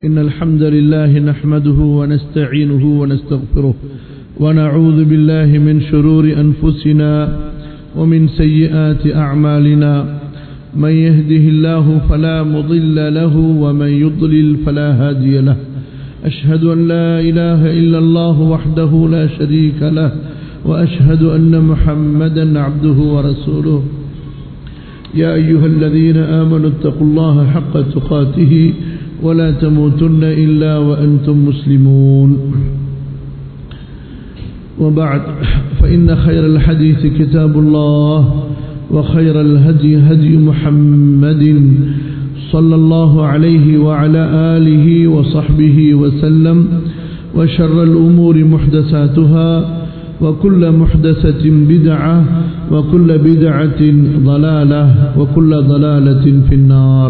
إن الحمد لله نحمده ونستعينه ونستغفره ونعوذ بالله من شرور أنفسنا ومن سيئات أعمالنا من يهده الله فلا مضل له ومن يضلل فلا هادي له أشهد أن لا إله إلا الله وحده لا شريك له وأشهد أن محمدا عبده ورسوله يا أيها الذين آمنوا اتقوا الله حق تقاته ولا تموتن إلا وأنتم مسلمون وبعد فإن خير الحديث كتاب الله وخير الهدي هدي محمد صلى الله عليه وعلى آله وصحبه وسلم وشر الأمور محدثاتها وكل محدثة بدعة وكل بدعة ضلالة وكل ضلالة في النار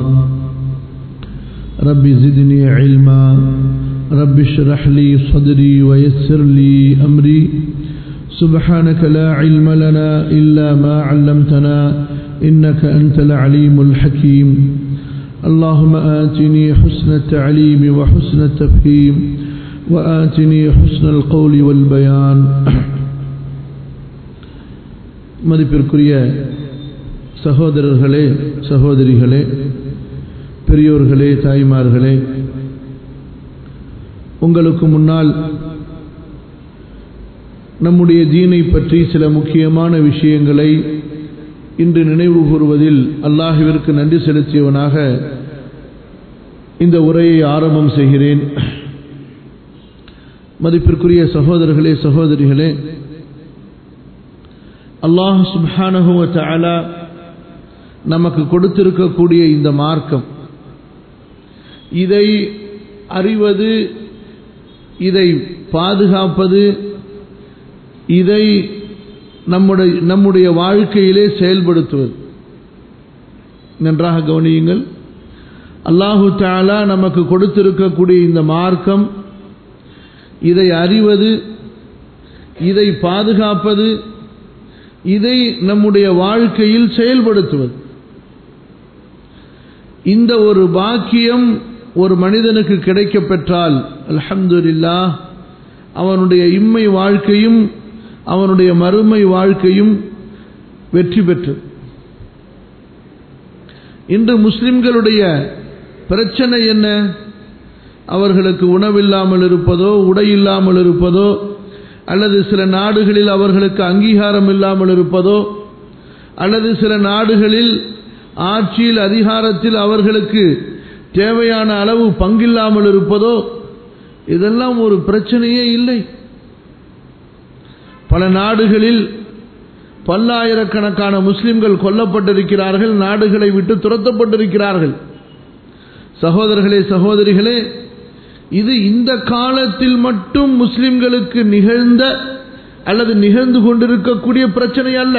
رب زدني علما رب اشرح لي صدري ويسر لي أمري سبحانك لا علم لنا إلا ما علمتنا إنك أنت العليم الحكيم اللهم آتني حسن التعليم وحسن التفهيم وآتني حسن القول والبيان மதிப்பிற்குரிய சகோதரர்களே சகோதரிகளே பெரியோர்களே தாய்மார்களே உங்களுக்கு முன்னால் நம்முடைய தீனை பற்றி சில முக்கியமான விஷயங்களை இன்று நினைவு கூறுவதில் அல்லாஹுவிற்கு நன்றி செலுத்தியவனாக இந்த உரையை ஆரம்பம் செய்கிறேன் மதிப்பிற்குரிய சகோதரர்களே சகோதரிகளே அல்லாஹ் சுப்ஹானஹுவ தஆலா நமக்கு கொடுத்திருக்கக்கூடிய இந்த மார்க்கம் இதை அறிவது இதை பாதுகாப்பது இதை நம்முடைய நம்முடைய வாழ்க்கையிலே செயல்படுத்துவது நன்றாக கவனியுங்கள் அல்லாஹு தாலா நமக்கு கொடுத்திருக்கக்கூடிய இந்த மார்க்கம் இதை அறிவது இதை பாதுகாப்பது இதை நம்முடைய வாழ்க்கையில் செயல்படுத்துவது இந்த ஒரு பாக்கியம் ஒரு மனிதனுக்கு கிடைக்க பெற்றால் அல்ஹம்துலில்லா அவனுடைய இம்மை வாழ்க்கையும் அவனுடைய மறுமை வாழ்க்கையும் வெற்றி பெற்று இன்று முஸ்லிம்களுடைய பிரச்சனை என்ன அவர்களுக்கு உணவில்லாமல் இருப்பதோ உடை இல்லாமல் இருப்பதோ அல்லது சில நாடுகளில் அவர்களுக்கு அங்கீகாரம் இல்லாமல் இருப்பதோ அல்லது சில நாடுகளில் ஆட்சியில் அதிகாரத்தில் அவர்களுக்கு தேவையான அளவு பங்கில்லாமல் இருப்பதோ இதெல்லாம் ஒரு பிரச்சனையே இல்லை பல நாடுகளில் பல்லாயிரக்கணக்கான முஸ்லிம்கள் கொல்லப்பட்டிருக்கிறார்கள் நாடுகளை விட்டு துரத்தப்பட்டிருக்கிறார்கள் சகோதரர்களே சகோதரிகளே இது இந்த காலத்தில் மட்டும் முஸ்லிம்களுக்கு நிகழ்ந்த அல்லது நிகழ்ந்து கொண்டிருக்கக்கூடிய பிரச்சனை அல்ல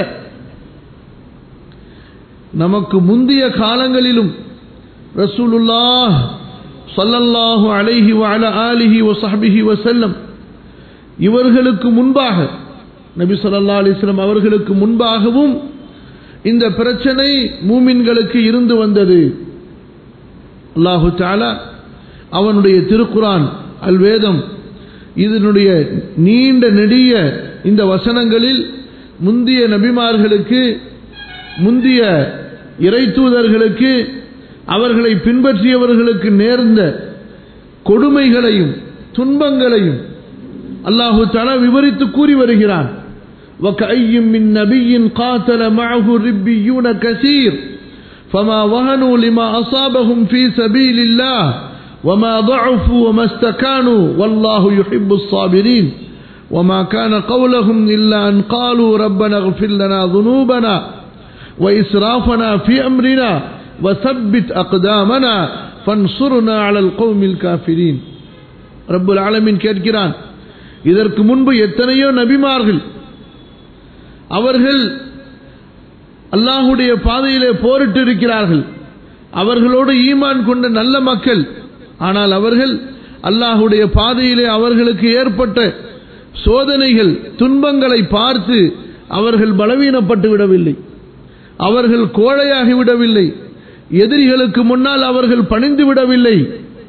நமக்கு முந்தைய காலங்களிலும் ரசூலுல்லாஹ் சல்லல்லாஹு அலைஹி வஅல ஆலிஹி வஸஹ்பிஹி வஸல்லம் இவர்களுக்கு முன்பாக நபி ஸல்லல்லாஹு அலைஹி வஸல்லம் அவர்களுக்கு முன்பாகவும் இந்த பிரச்சனை மூமின்களுக்கு இருந்து வந்தது அல்லாஹு தஆலா அவனுடைய திருக்குரான் அல் வேதம் இதனுடைய நீண்ட நெடிய இந்த வசனங்களில் முந்திய நபிமார்களுக்கு முந்திய இறை தூதர்களுக்கு அவர்களை பின்பற்றியவர்களுக்கு நேர்ந்த கொடுமைகளையும் துன்பங்களையும் அல்லாஹு தலா விவரித்து கூறி வருகிறான் وكأي من نبي قاتل معه ربيون كثير فما وهنوا لما أصابهم في سبيل الله وما ضعفوا وما استكانوا والله يحب الصابرين وما كان قولهم إلا أن قالوا ربنا اغفر لنا ذنوبنا وإسرافنا في أمرنا وثبت أقدامنا فانصرنا على القوم الكافرين رب العالمين கேட்கிறான் இதற்கு முன்பு எத்தனையோ நபிமார்கள் அவர்கள் அல்லாஹுடைய பாதையிலே போரிட்டு இருக்கிறார்கள் அவர்களோடு ஈமான் கொண்ட நல்ல மக்கள் ஆனால் அவர்கள் அல்லாஹுடைய பாதையிலே அவர்களுக்கு ஏற்பட்ட சோதனைகள் துன்பங்களை பார்த்து அவர்கள் பலவீனப்பட்டு விடவில்லை அவர்கள் கோழையாகி விடவில்லை எதிரிகளுக்கு முன்னால் அவர்கள் பணிந்து விடவில்லை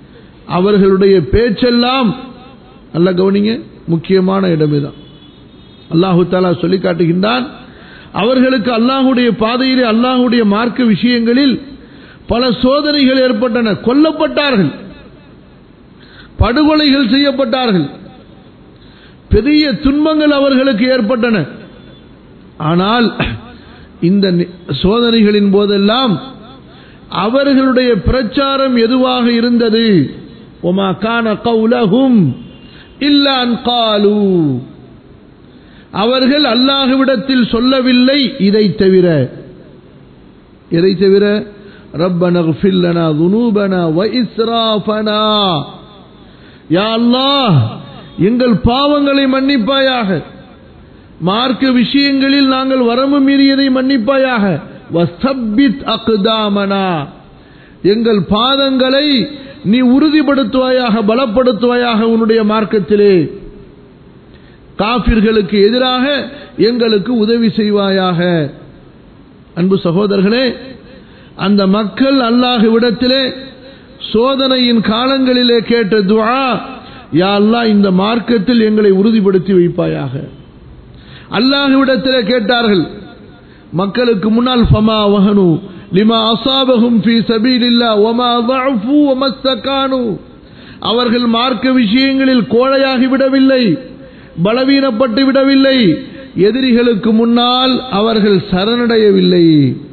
அவர்களுடைய பேச்செல்லாம் நல்ல கவனிங்க முக்கியமான இடம் இதுதான் அல்லாஹு தாலா சொல்லி காட்டுகின்றான் அவர்களுக்கு அல்லாஹுடைய பாதையிலே அல்லாஹுடைய மார்க்க விஷயங்களில் பல சோதனைகள் ஏற்பட்டன கொல்லப்பட்டார்கள் படுகொலைகள் செய்யப்பட்டார்கள் பெரிய துன்பங்கள் அவர்களுக்கு ஏற்பட்டன ஆனால் இந்த சோதனைகளின் போதெல்லாம் அவர்களுடைய பிரச்சாரம் எதுவாக இருந்தது ஒமா கான கவுலகும் இல்லான் காலு அவர்கள் அல்லாஹுவிடத்தில் சொல்லவில்லை இதை தவிர எதை தவிர ربنا اغفر لنا ذنوبنا وإسرافنا யா அல்லாஹ் எங்கள் பாவங்களை மன்னிப்பாயாக மார்க்க விஷயங்களில் நாங்கள் வரம்பு மீறியதை மன்னிப்பாயாக வசப்பித் அக்தாமனா எங்கள் பாதங்களை நீ உறுதிப்படுத்துவாயாக பலப்படுத்துவாயாக உன்னுடைய மார்க்கத்திலே காபிர்களுக்கு எதிராக எங்களுக்கு உதவி செய்வாயாக அன்பு சகோதரர்களே அந்த மக்கள் அல்லாஹுவிடத்திலே சோதனையின் காலங்களிலே கேட்ட துவா யா அல்லாஹ் இந்த மார்க்கத்தில் எங்களை உறுதிப்படுத்தி வைப்பாயாக அல்லாஹுவிடத்திலே கேட்டார்கள் மக்களுக்கு முன்னால் ஃபமா வஹனு லிமா அசாபஹும் ஃபீ சபீலில்லா வமா ضعفوا ومستكانوا அவர்கள் மார்க்க விஷயங்களில் கோழையாகி விடவில்லை பலவீனப்பட்டு விடவில்லை எதிரிகளுக்கு முன்னால் அவர்கள் சரணடையவில்லை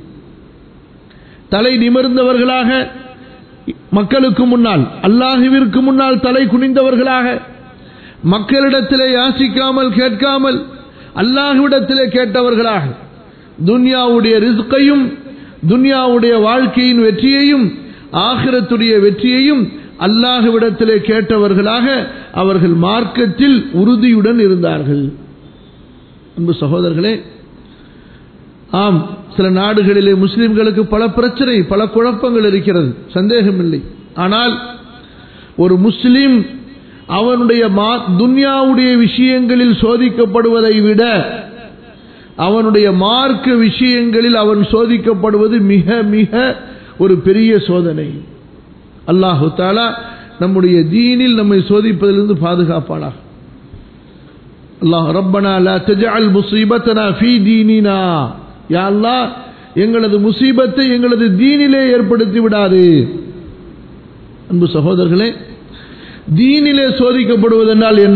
தலை நிமிர்ந்தவர்களாக மக்களுக்கு முன்னால் அல்லாஹுவிற்கு முன்னால் தலை குனிந்தவர்களாக மக்களிடத்திலே யாசிக்காமல் கேட்காமல் அல்லாஹுவிடத்திலே கேட்டவர்களாக துன்யாவுடைய ரிஸ்கையும் துன்யாவுடைய வாழ்க்கையின் வெற்றியையும் ஆகிரத்துடைய வெற்றியையும் அல்லாஹுவிடத்திலே கேட்டவர்களாக அவர்கள் மார்க்கத்தில் உறுதியுடன் இருந்தார்கள் அன்பு சகோதரர்களே ஆம் சில நாடுகளிலே முஸ்லிம்களுக்கு பல பிரச்சனை பல குழப்பங்கள் இருக்கிறது சந்தேகமில்லை ஆனால் ஒரு முஸ்லிம் அவனுடைய துன்யாவுடைய விஷயங்களில் சோதிக்கப்படுவதை விட அவனுடைய மார்க்க விஷயங்களில் அவன் சோதிக்கப்படுவது மிக மிக ஒரு பெரிய சோதனை அல்லாஹு தாலா நம்முடைய தீனில் நம்மை சோதிப்பதிலிருந்து பாதுகாப்பானாக அல்லாஹ் ரப்பனா லா தஜஅல் முஸீபத்தனா ஃபீ தீனினா யா அல்லாஹ் எங்களது முசீபத்தை எங்களது தீனிலே ஏற்படுத்தி விடாது அன்பு சகோதரர்களே தீனிலே சோதிக்கப்படுவதென்றால் என்ன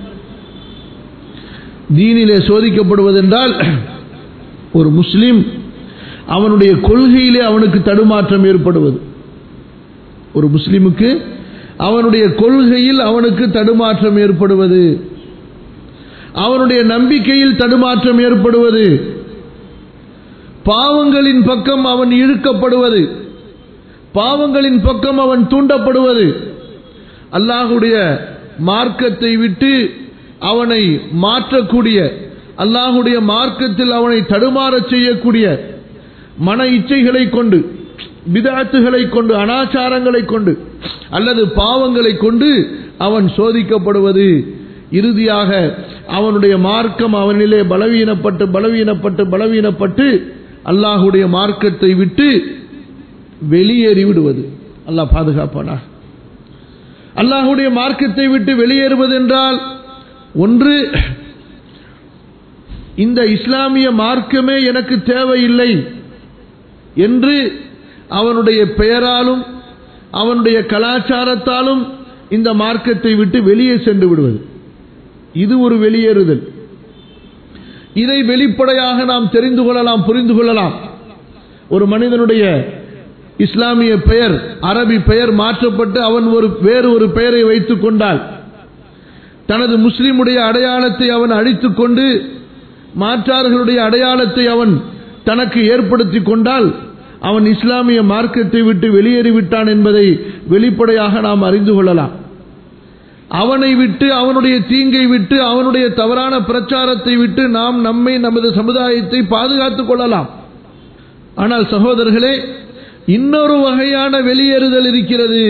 தீனிலே சோதிக்கப்படுவதென்றால் ஒரு முஸ்லிம் அவனுடைய கொள்கையிலே அவனுக்கு தடுமாற்றம் ஏற்படுவது ஒரு முஸ்லிமுக்கு அவனுடைய கொள்கையில் அவனுக்கு தடுமாற்றம் ஏற்படுவது அவனுடைய நம்பிக்கையில் தடுமாற்றம் ஏற்படுவது பாவங்களின் பக்கம் அவன் இழுக்கப்படுவது பாவங்களின் பக்கம் அவன் தூண்டப்படுவது அல்லாஹுடைய மார்க்கத்தை விட்டு அவனை மாற்றக்கூடிய அல்லாஹுடைய மார்க்கத்தில் அவனை தடுமாறச் செய்யக்கூடிய மன இச்சைகளை கொண்டு விதாத்துகளை கொண்டு அனாச்சாரங்களை கொண்டு அல்லது பாவங்களை கொண்டு அவன் சோதிக்கப்படுவது இறுதியாக அவனுடைய மார்க்கம் அவனிலே பலவீனப்பட்டு பலவீனப்பட்டு பலவீனப்பட்டு அல்லாஹுடைய மார்க்கத்தை விட்டு வெளியேறி விடுவது அல்லாஹ் பாதுகாப்பானா அல்லாஹுடைய மார்க்கத்தை விட்டு வெளியேறுவது என்றால் ஒன்று இந்த இஸ்லாமிய மார்க்கமே எனக்கு தேவையில்லை என்று அவனுடைய பெயராலும் அவனுடைய கலாச்சாரத்தாலும் இந்த மார்க்கத்தை விட்டு வெளியே சென்று விடுவது இது ஒரு வெளியேறுதல் இதை வெளிப்படையாக நாம் தெரிந்து கொள்ளலாம் புரிந்து கொள்ளலாம் ஒரு மனிதனுடைய இஸ்லாமிய பெயர் அரபி பெயர் மாற்றப்பட்டு அவன் ஒரு வேறு ஒரு பெயரை வைத்துக் கொண்டால் தனது முஸ்லிமுடைய அடையாளத்தை அவன் அழித்துக் கொண்டு மாற்றார்களுடைய அடையாளத்தை அவன் தனக்கு ஏற்படுத்தி கொண்டால் அவன் இஸ்லாமிய மார்க்கத்தை விட்டு வெளியேறிவிட்டான் என்பதை வெளிப்படையாக நாம் அறிந்து கொள்ளலாம் அவனை விட்டு அவனுடைய தீங்கை விட்டு அவனுடைய தவறான பிரச்சாரத்தை விட்டு நாம் நம்மை நமது சமுதாயத்தை பாதுகாத்துக் கொள்ளலாம் ஆனால் சகோதரர்களே இன்னொரு வகையான வெளியேறுதல் இருக்கிறது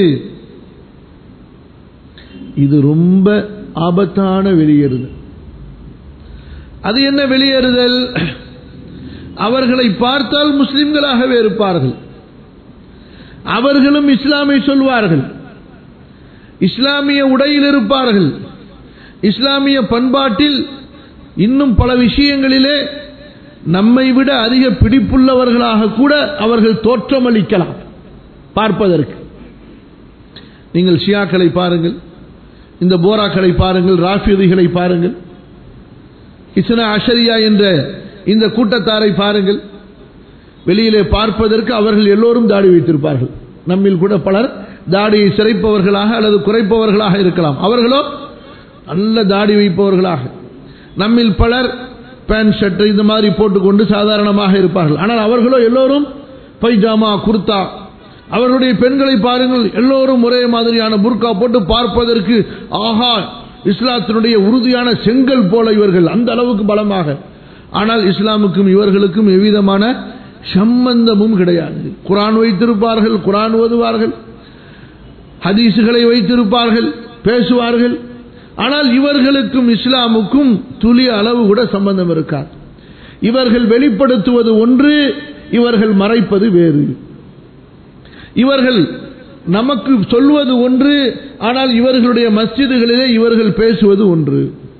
இது ரொம்ப ஆபத்தான வெளியேறுதல் அது என்ன வெளியேறுதல் அவர்களை பார்த்தால் முஸ்லிம்களாகவே இருப்பார்கள் அவர்களும் இஸ்லாமை சொல்வார்கள் இஸ்லாமிய உடையில் இருப்பார்கள் இஸ்லாமிய பண்பாட்டில் இன்னும் பல விஷயங்களிலே நம்மை விட அதிக பிடிப்புள்ளவர்களாக கூட அவர்கள் தோற்றமளிக்கலாம் பார்ப்பதற்கு நீங்கள் ஷியாக்களை பாருங்கள் இந்த போராக்களை பாருங்கள் ராஃபிதிகளை பாருங்கள் இஸ்னா அஷரியா என்ற இந்த கூட்டத்தாரை பாருங்கள் வெளியிலே பார்ப்பதற்கு அவர்கள் எல்லோரும் தாடி வைத்திருப்பார்கள் நம்மில் கூட பலர் தாடியை சிறைப்பவர்களாக அல்லது குறைப்பவர்களாக இருக்கலாம் அவர்களோ நல்ல தாடி வைப்பவர்களாக நம்மில் பலர் பேண்ட் ஷர்ட் இந்த மாதிரி போட்டுக்கொண்டு சாதாரணமாக இருப்பார்கள் ஆனால் அவர்களோ எல்லோரும் பைஜாமா குர்தா அவர்களுடைய பெண்களை பாருங்கள் எல்லோரும் ஒரே மாதிரியான புர்கா போட்டு பார்ப்பதற்கு ஆஹா இஸ்லாத்தினுடைய உறுதியான செங்கல் போல இவர்கள் அந்த அளவுக்கு பலமாக ஆனால் இஸ்லாமுக்கும் இவர்களுக்கும் எவ்விதமான சம்பந்தமும் கிடையாது குரான் வைத்திருப்பார்கள் குரான் ஓதுவார்கள் ஹதீசுகளை வைத்திருப்பார்கள் பேசுவார்கள் ஆனால் இவர்களுக்கும் இஸ்லாமுக்கும் துளி அளவு கூட சம்பந்தம் இருக்காது இவர்கள் வெளிப்படுத்துவது ஒன்று இவர்கள் மறைப்பது வேறு இவர்கள் நமக்கு சொல்வது ஒன்று ஆனால் இவர்களுடைய மஸ்ஜிதுகளிலே இவர்கள் பேசுவது ஒன்று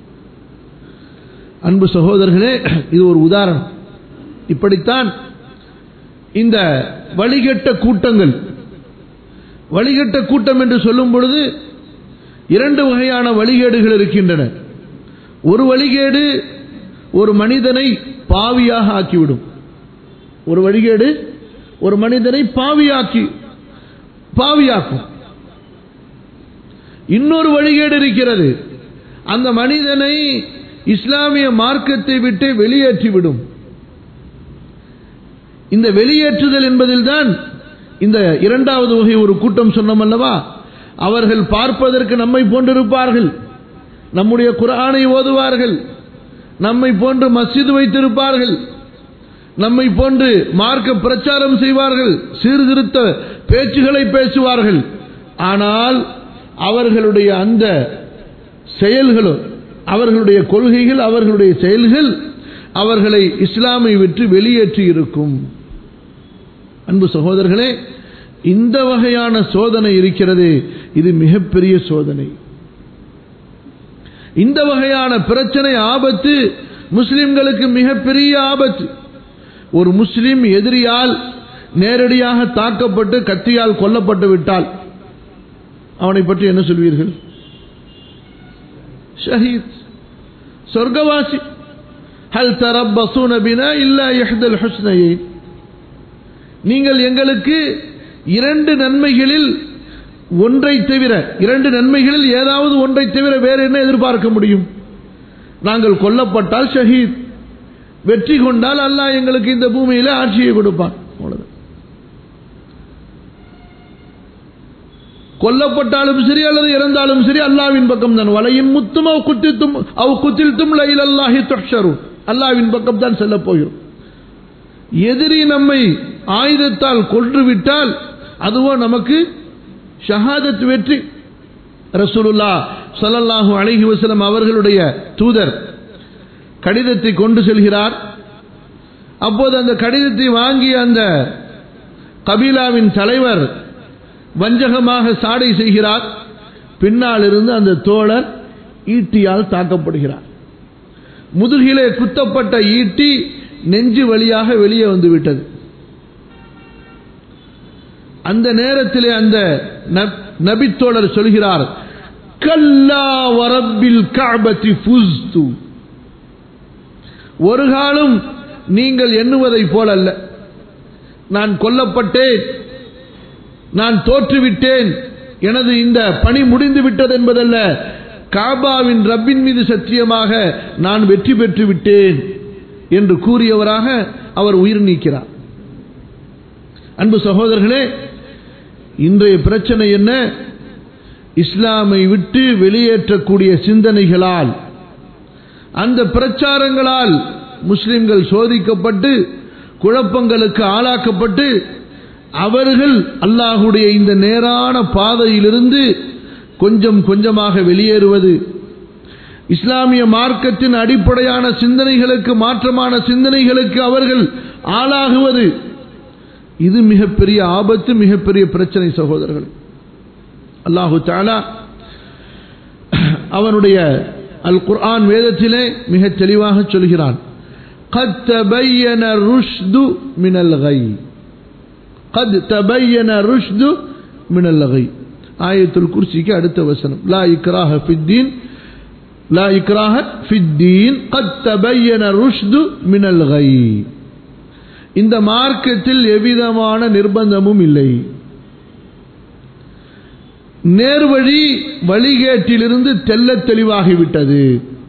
அன்பு சகோதரர்களே இது ஒரு உதாரணம் இப்படித்தான் இந்த வழிகட்ட கூட்டங்கள் வழிகட்ட கூட்டம் என்று சொல்லும் பொழுது இரண்டு வகையான வழிகேடுகள் இருக்கின்றன ஒரு வழிகேடு ஒரு மனிதனை பாவியாக ஆக்கிவிடும் ஒரு வழிகேடு ஒரு மனிதனை பாவியாக்கி பாவியாக்கும் இன்னொரு வழிகேடு இருக்கிறது அந்த மனிதனை இஸ்லாமிய மார்க்கத்தை விட்டு வெளியேற்றிவிடும் இந்த வெளியேற்றுதல் என்பதில்தான் இந்த இரண்டாவது வகை ஒரு கூட்டம் சொன்னோம் அல்லவா அவர்கள் பார்ப்பதற்கு நம்மை போன்றிருப்பார்கள் நம்முடைய குரானை ஓதுவார்கள் நம்மை போன்று மஸ்ஜித் வைத்திருப்பார்கள் நம்மை போன்று மார்க்க பிரச்சாரம் செய்வார்கள் சீர்திருத்த பேச்சுகளை பேசுவார்கள் ஆனால் அவர்களுடைய அந்த செயல்களும் அவர்களுடைய கொள்கைகள் அவர்களுடைய செயல்கள் அவர்களை இஸ்லாமை விட்டு வெளியேற்றி இருக்கும் அன்பு சகோதரர்களே இந்த வகையான சோதனை இருக்கிறது இது மிகப்பெரிய சோதனை இந்த வகையான பிரச்சனை ஆபத்து முஸ்லிம்களுக்கு மிகப்பெரிய ஆபத்து ஒரு முஸ்லிம் எதிரியால் நேரடியாக தாக்கப்பட்டு கத்தியால் கொல்லப்பட்டு விட்டால் அவனை பற்றி என்ன சொல்வீர்கள் ஷஹீத் சொர்க்கவாசி ஹல் தரப்பசூன பினா இல்லா இஹ்தல் ஹுஸ்னையை நீங்கள் எங்களுக்கு இரண்டு நன்மைகளில் ஒன்றை தவிர இரண்டு நன்மைகளில் ஏதாவது ஒன்றை தவிர வேறு என்ன எதிர்பார்க்க முடியும் நாங்கள் கொல்லப்பட்டால் ஷஹீத் வெற்றி கொண்டால் அல்லாஹ் எங்களுக்கு இந்த பூமியில ஆட்சியை கொடுப்பான் அவ்வளவுதான் கொல்லப்பட்டாலும் சரி அல்லது இறந்தாலும் சரி அல்லாவின் பக்கம் தான் வலையின் முத்தும் அவ் குத்தித்தும் அவ் குத்தில்தும் லைல் அல்லாஹி தொஷரும் அல்லாவின் பக்கம் தான் செல்ல போகிறோம் எதிரி நம்மை ஆயுதத்தால் கொன்றுவிட்டால் அதுவோ நமக்கு ஷஹாதத் வெற்றி ரசூலுல்லா சல்லல்லாஹு அலைஹி வஸல்லம் அவர்களுடைய தூதர் கடிதத்தை கொண்டு செல்கிறார் அப்போது அந்த கடிதத்தை வாங்கிய அந்த கபீலாவின் தலைவர் வஞ்சகமாக சாடை செய்கிறார் பின்னால் இருந்து அந்த தோழர் ஈட்டியால் தாக்கப்படுகிறார் முதுகிலே குத்தப்பட்ட ஈட்டி நெஞ்சு வழியாக வெளியே வந்து விட்டது அந்த நேரத்திலே அந்த நபித்தோழர் சொல்கிறார் கல்லா வரப்பில் காபத்தி புஸ்து ஒரு காலம் நீங்கள் எண்ணுவதை போலல்ல நான் கொல்லப்பட்டேன் நான் தோற்றுவிட்டேன் எனது இந்த பணி முடிந்து விட்டது என்பதல்ல காபாவின் ரப்பின் மீது சத்தியமாக நான் வெற்றி பெற்று விட்டேன் என்று கூறியவராக அவர் உயிர் நீக்கிறார் அன்பு சகோதரர்களே இன்றைய பிரச்சனை என்ன இஸ்லாமை விட்டு வெளியேற்றக்கூடிய சிந்தனைகளால் அந்த பிரச்சாரங்களால் முஸ்லிம்கள் சோதிக்கப்பட்டு குழப்பங்களுக்கு ஆளாக்கப்பட்டு அவர்கள் அல்லாஹுடைய இந்த நேரான பாதையிலிருந்து கொஞ்சம் கொஞ்சமாக வெளியேறுவது இஸ்லாமிய மார்க்கத்தின் அடிப்படையான சிந்தனைகளுக்கு மாற்றமான சிந்தனைகளுக்கு அவர்கள் ஆளாகுவது இது மிகப்பெரிய ஆபத்து மிகப்பெரிய பிரச்சனை சகோதரர்கள் அல்லாஹு தாலா அவனுடைய அல் குர்ஆன் வேதத்திலே மிகச் தெளிவாக சொல்கிறான் قد تبين الرشد من الغي قد تبين الرشد من الغي ஆயத்துல் குர்சிக்கு அடுத்த வசனம் லா இக்ராஹ ஃபித்தீன் லா இக்ராஹ ஃபித்தீன் قد تبين الرشد من الغي இந்த மார்க்கத்தில் எவ்விதமான நிர்பந்தமும் இல்லை நேர்வழி வழிகேட்டிலிருந்து தெல்ல தெளிவாகிவிட்டது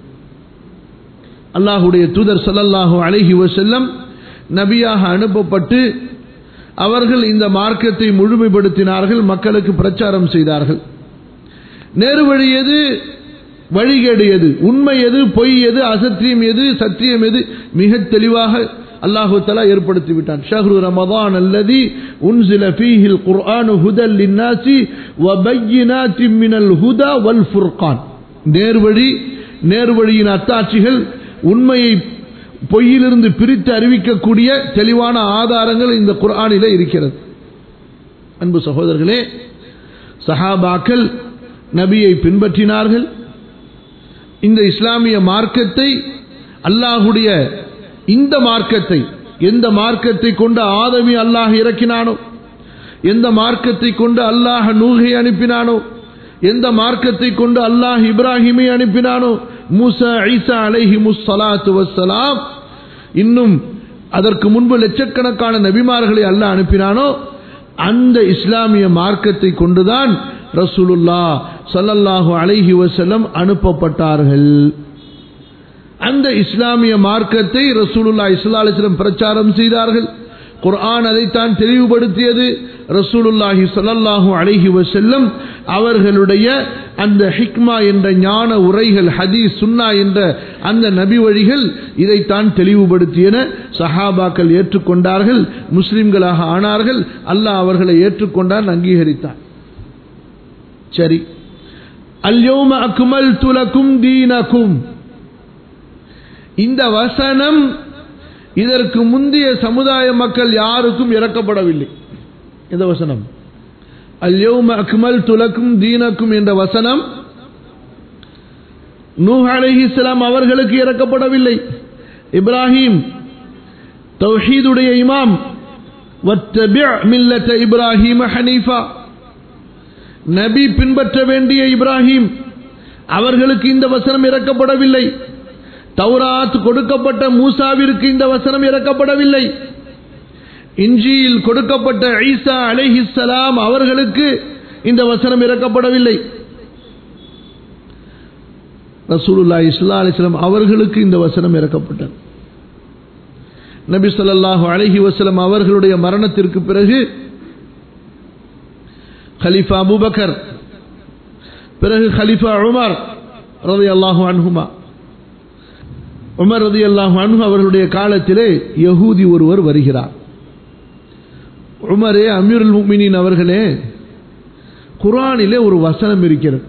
அல்லாஹுடைய தூதர் சல்லல்லாஹு அலைஹி வசல்லம் நபியாக அனுப்பப்பட்டு அவர்கள் இந்த மார்க்கத்தை முழுமைப்படுத்தினார்கள் மக்களுக்கு பிரச்சாரம் செய்தார்கள் நேர்வழி எது வழிகேடு எது உண்மை எது பொய் எது அசத்தியம் எது சத்தியம் எது மிக தெளிவாக அல்லாஹு தலா ஏற்படுத்தி விட்டான் ஷஹ்ரு ரமதான் அல்லதி உன்சில ஃபீஹில் குர்ஆனு ஹுதல் லின்னாசி வபையினாத்தி மினல் ஹுதா வல் ஃபுர்கான் நேர்வழி நேர்வழியின் அத்தாட்சிகள் உண்மையை பொய்யிலிருந்து பிரித்து அறிவிக்கக்கூடிய தெளிவான ஆதாரங்கள் இந்த குர்ஆனிலே இருக்கிறது அன்பு சகோதரர்களே சஹாபாக்கள் நபியை பின்பற்றினார்கள் இந்த இஸ்லாமிய மார்க்கத்தை அல்லாஹுடைய இந்த மார்க்கத்தை எந்த மார்க்கத்தை கொண்டு ஆதமி அல்லாஹ் இறக்கினானோ எந்த மார்க்கத்தை கொண்டு அல்லாஹ் நூகை அனுப்பினானோ எந்த மார்க்கத்தை கொண்டு அல்லாஹ் இப்ராஹிமை அனுப்பினானோ மூசா ஐசா அலைஹி முஸ்ஸலாத்து வஸ்ஸலாம் இன்னும் அதற்கு முன்பு லட்சக்கணக்கான நபிமார்களை அல்லாஹ் அனுப்பினானோ அந்த இஸ்லாமிய மார்க்கத்தை கொண்டுதான் ரசூலுல்லா சல்லல்லாஹு அலைஹி வசல்லம் அனுப்பப்பட்டார்கள் அந்த இஸ்லாமிய மார்க்கத்தை ரசூலுல்லா இஸ்லா அலிஸ்லம் பிரச்சாரம் செய்தார்கள் குர்ஆன் அதைத்தான் தெளிவுபடுத்தியது ரசூலுல்லாஹி ஸல்லல்லாஹு அலைஹி வஸல்லம் அவர்களுடைய அந்த ஹிக்மா என்ற ஞான உரைகள் ஹதீஸ் சுன்னா என்ற அந்த நபி வழிகள் இதைத்தான் தெளிவுபடுத்தியன சஹாபாக்கள் ஏற்றுக்கொண்டார்கள் முஸ்லிம்களாக ஆனார்கள் அல்லாஹ் அவர்களை ஏற்றுக்கொண்டான் அங்கீகரித்தான் சரி அல்யோம அக்மல் துலக்கும் தீனக்கும் இந்த வசனம் இதற்கு முந்தைய சமுதாய மக்கள் யாருக்கும் இறக்கப்படவில்லை இந்த வசனம் அல்யோம அக்மல் துலக்கும் தீனக்கும் என்ற வசனம் நூஹ் அலைஹிஸ்லாம் அவர்களுக்கு இறக்கப்படவில்லை இப்ராஹிம் தௌஹீதுடைய இமாம் வத்தபி' மில்லத இப்ராஹிம் ஹனீஃபா நபி பின்பற்ற வேண்டிய இப்ராஹிம் அவர்களுக்கு இந்த வசனம் இறக்கப்படவில்லை தௌராத் கொடுக்கப்பட்ட மூசாவிற்கு இந்த வசனம் இறக்கப்படவில்லை இஞ்சியில் கொடுக்கப்பட்ட ஈசா அலைஹிஸ்ஸலாம் அவர்களுக்கு இந்த வசனம் இறக்கப்படவில்லை ரசூலுல்லா இஸ்லா அலிஸ்லாம் அவர்களுக்கு இந்த வசனம் இறக்கப்பட்டது நபி ஸல்லல்லாஹு அலைஹி வஸல்லம் அவர்களுடைய மரணத்திற்கு பிறகு खलीफा अबू बकर பிறகு खलीफा உமர் ரதி அல்லாஹு அன்ஹுமா உமர் ரதி அல்லாஹு அன்ஹு அவர்களுடைய காலத்திலே யகூதி ஒருவர் வருகிறார் உமரே அமீருல் முக்மினின் அவர்களே குரானிலே ஒரு வசனம் இருக்கிறது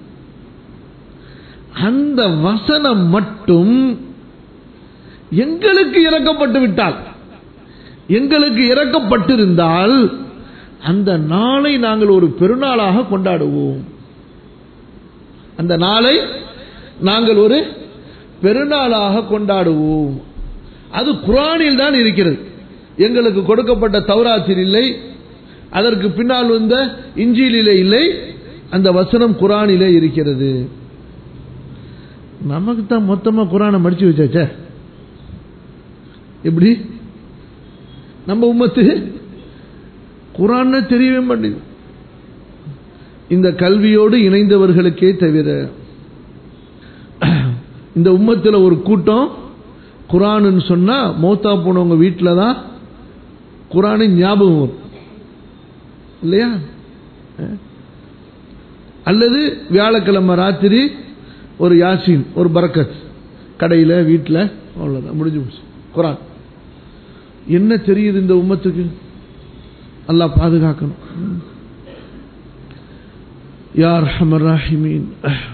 அந்த வசனம் மட்டும் எங்களுக்கு இறக்கப்பட்டு விட்டால் எங்களுக்கு இறக்கப்பட்டிருந்தால் அந்த நாளை நாங்கள் ஒரு பெருநாளாக கொண்டாடுவோம் அந்த நாளை நாங்கள் ஒரு பெருநாளாக கொண்டாடுவோம் அது குரானில் தான் இருக்கிறது எங்களுக்கு கொடுக்கப்பட்ட தௌராத்தில் இல்லை அதற்கு பின்னால் வந்த இஞ்சியிலே இல்லை அந்த வசனம் குரானிலே இருக்கிறது நமக்கு தான் மொத்தமா குரானை மடிச்சு வச்சாச்சே எப்படி நம்ம உம்மத்து குரான் தெரியவே மாட்டேங்குது இந்த கல்வியோடு இணைந்தவர்களுக்கே தவிர இந்த உம்மத்தில் ஒரு கூட்டம் குரான்னு சொன்னா மௌத்தா போனவங்க வீட்டில் தான் குரானின் ஞாபகம் வரும் இல்லையா அல்லது வியாழக்கிழமை ராத்திரி ஒரு யாசின் ஒரு பரக்கத் கடையில் வீட்டில் அவ்வளோதான் முடிஞ்சு போச்சு குரான் என்ன தெரியுது இந்த உம்மத்துக்கு அல்லாஹ் பாதுகாக்கணும் யார் ஹமர் ராஹிமீன்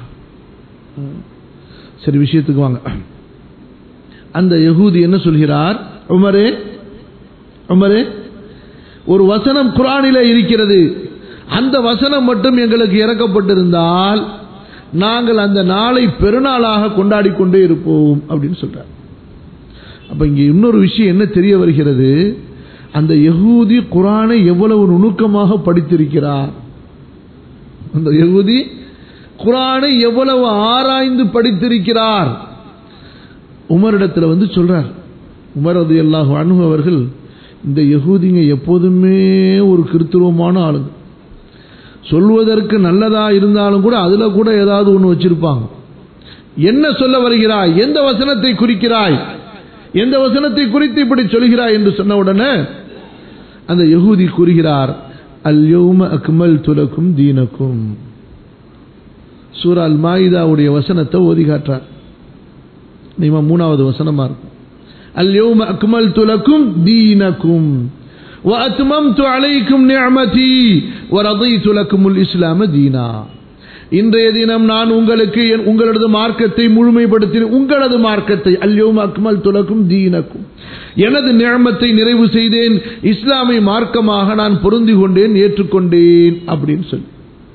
சரி விஷயத்துக்கு வாங்க அந்த யகூதி என்ன சொல்கிறார் உமரே உமரே ஒரு வசனம் குரானில இருக்கிறது அந்த வசனம் மட்டும் எங்களுக்கு இறக்கப்பட்டிருந்தால் நாங்கள் அந்த நாளை பெருநாளாக கொண்டாடி கொண்டே இருப்போம் அப்படின்னு சொல்றார் அப்ப இங்க இன்னொரு விஷயம் என்ன தெரிய வருகிறது அந்த யகூதி குரானை எவ்வளவு நுணுக்கமாக படித்திருக்கிறார் அந்த யகூதி குரானை எவ்வளவு ஆராய்ந்து படித்திருக்கிறார் உமரிடத்துல வந்து சொல்றார் உமர் அது எல்லா அவர்கள் இந்த யகூதிங்க எப்போதுமே ஒரு கிருத்துவமான ஆளுங்க சொல்வதற்கு நல்லதா இருந்தாலும் கூட அதுல கூட ஏதாவது ஒன்று வச்சிருப்பாங்க என்ன சொல்ல வருகிறாய் எந்த வசனத்தை குறிக்கிறாய் எந்த வசனத்தை குறித்து இப்படி சொல்கிறாய் என்று சொன்ன உடனே அந்த யகூதி கூறுகிறார் அல்யோம அக்மல் துலக்கும் தீனக்கும் சூரா அல் மாயிதாவுடைய வசனத்தை ஓதி காட்டுறார் நீமா மூணாவது வசனமா இருக்கும் اليوم أكملت لكم دينكم وأتممت عليكم نعمتي ورضيت لكم الإسلام دينا இன்றைய தினம் நான் உங்களுக்கு உங்களது மார்க்கத்தை முழுமைப்படுத்தினேன் உங்களது மார்க்கத்தை அல்யோம் அக்மல் துலக்கும் தீனக்கும் எனது நியமத்தை நிறைவு செய்தேன் இஸ்லாமை மார்க்கமாக நான் பொருந்தி கொண்டேன் ஏற்றுக்கொண்டேன் அப்படின்னு சொல்லி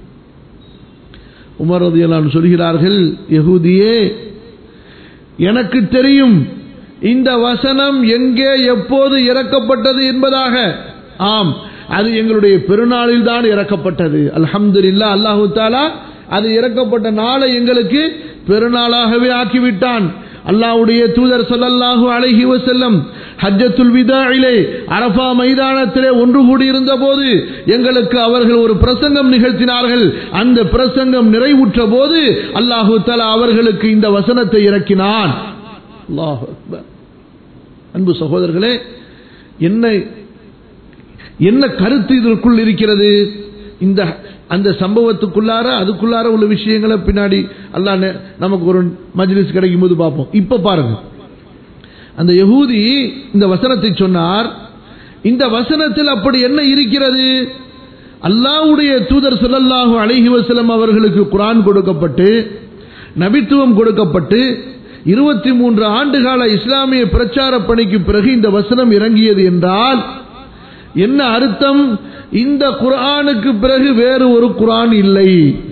உமர் ரதியலான் சொல்கிறார்கள் யகூதியே எனக்கு தெரியும் இந்த வசனம் எங்கே எப்போது இறக்கப்பட்டது என்பதாக ஆம் அது எங்களுடைய பெருநாளில் தான் இறக்கப்பட்டது அல்ஹம்து இல்லா அல்லாஹு தாலா அது இறக்கப்பட்ட நாளை எங்களுக்கு பெருநாளாகவே ஆக்கிவிட்டான் அல்லாவுடைய தூதர் சொல்லல்லாஹு அழகி வசல்லம் ஹஜ்ஜத்துல் விதாயிலே அரபா மைதானத்திலே ஒன்று கூடியிருந்த போது எங்களுக்கு அவர்கள் ஒரு பிரசங்கம் நிகழ்த்தினார்கள் அந்த பிரசங்கம் நிறைவுற்ற போது அல்லாஹு தலா அவர்களுக்கு இந்த வசனத்தை இறக்கினான் அல்லாஹ் அன்பு சகோதரர்களே என்ன என்ன கருத்து இதற்குள் இருக்கிறது இந்த அந்த சம்பவத்துக்குள்ளார அதுக்குள்ளார உள்ள விஷயங்களை பின்னாடி அல்லா நமக்கு ஒரு மஜ்லிஸ் கிடைக்கும் போது பார்ப்போம் இப்ப பாருங்க அந்த யகூதி இந்த வசனத்தை சொன்னார் இந்த வசனத்தில் அப்படி என்ன இருக்கிறது அல்லாவுடைய தூதர் சொல்லல்லாஹு அழகி வசலம் அவர்களுக்கு குரான் கொடுக்கப்பட்டு நபித்துவம் கொடுக்கப்பட்டு இருபத்தி மூன்று ஆண்டுகால இஸ்லாமிய பிரச்சார பணிக்கு பிறகு இந்த வசனம் இறங்கியது என்றால் என்ன அர்த்தம் இந்த குரானுக்கு பிறகு வேறு ஒரு குரான் இல்லை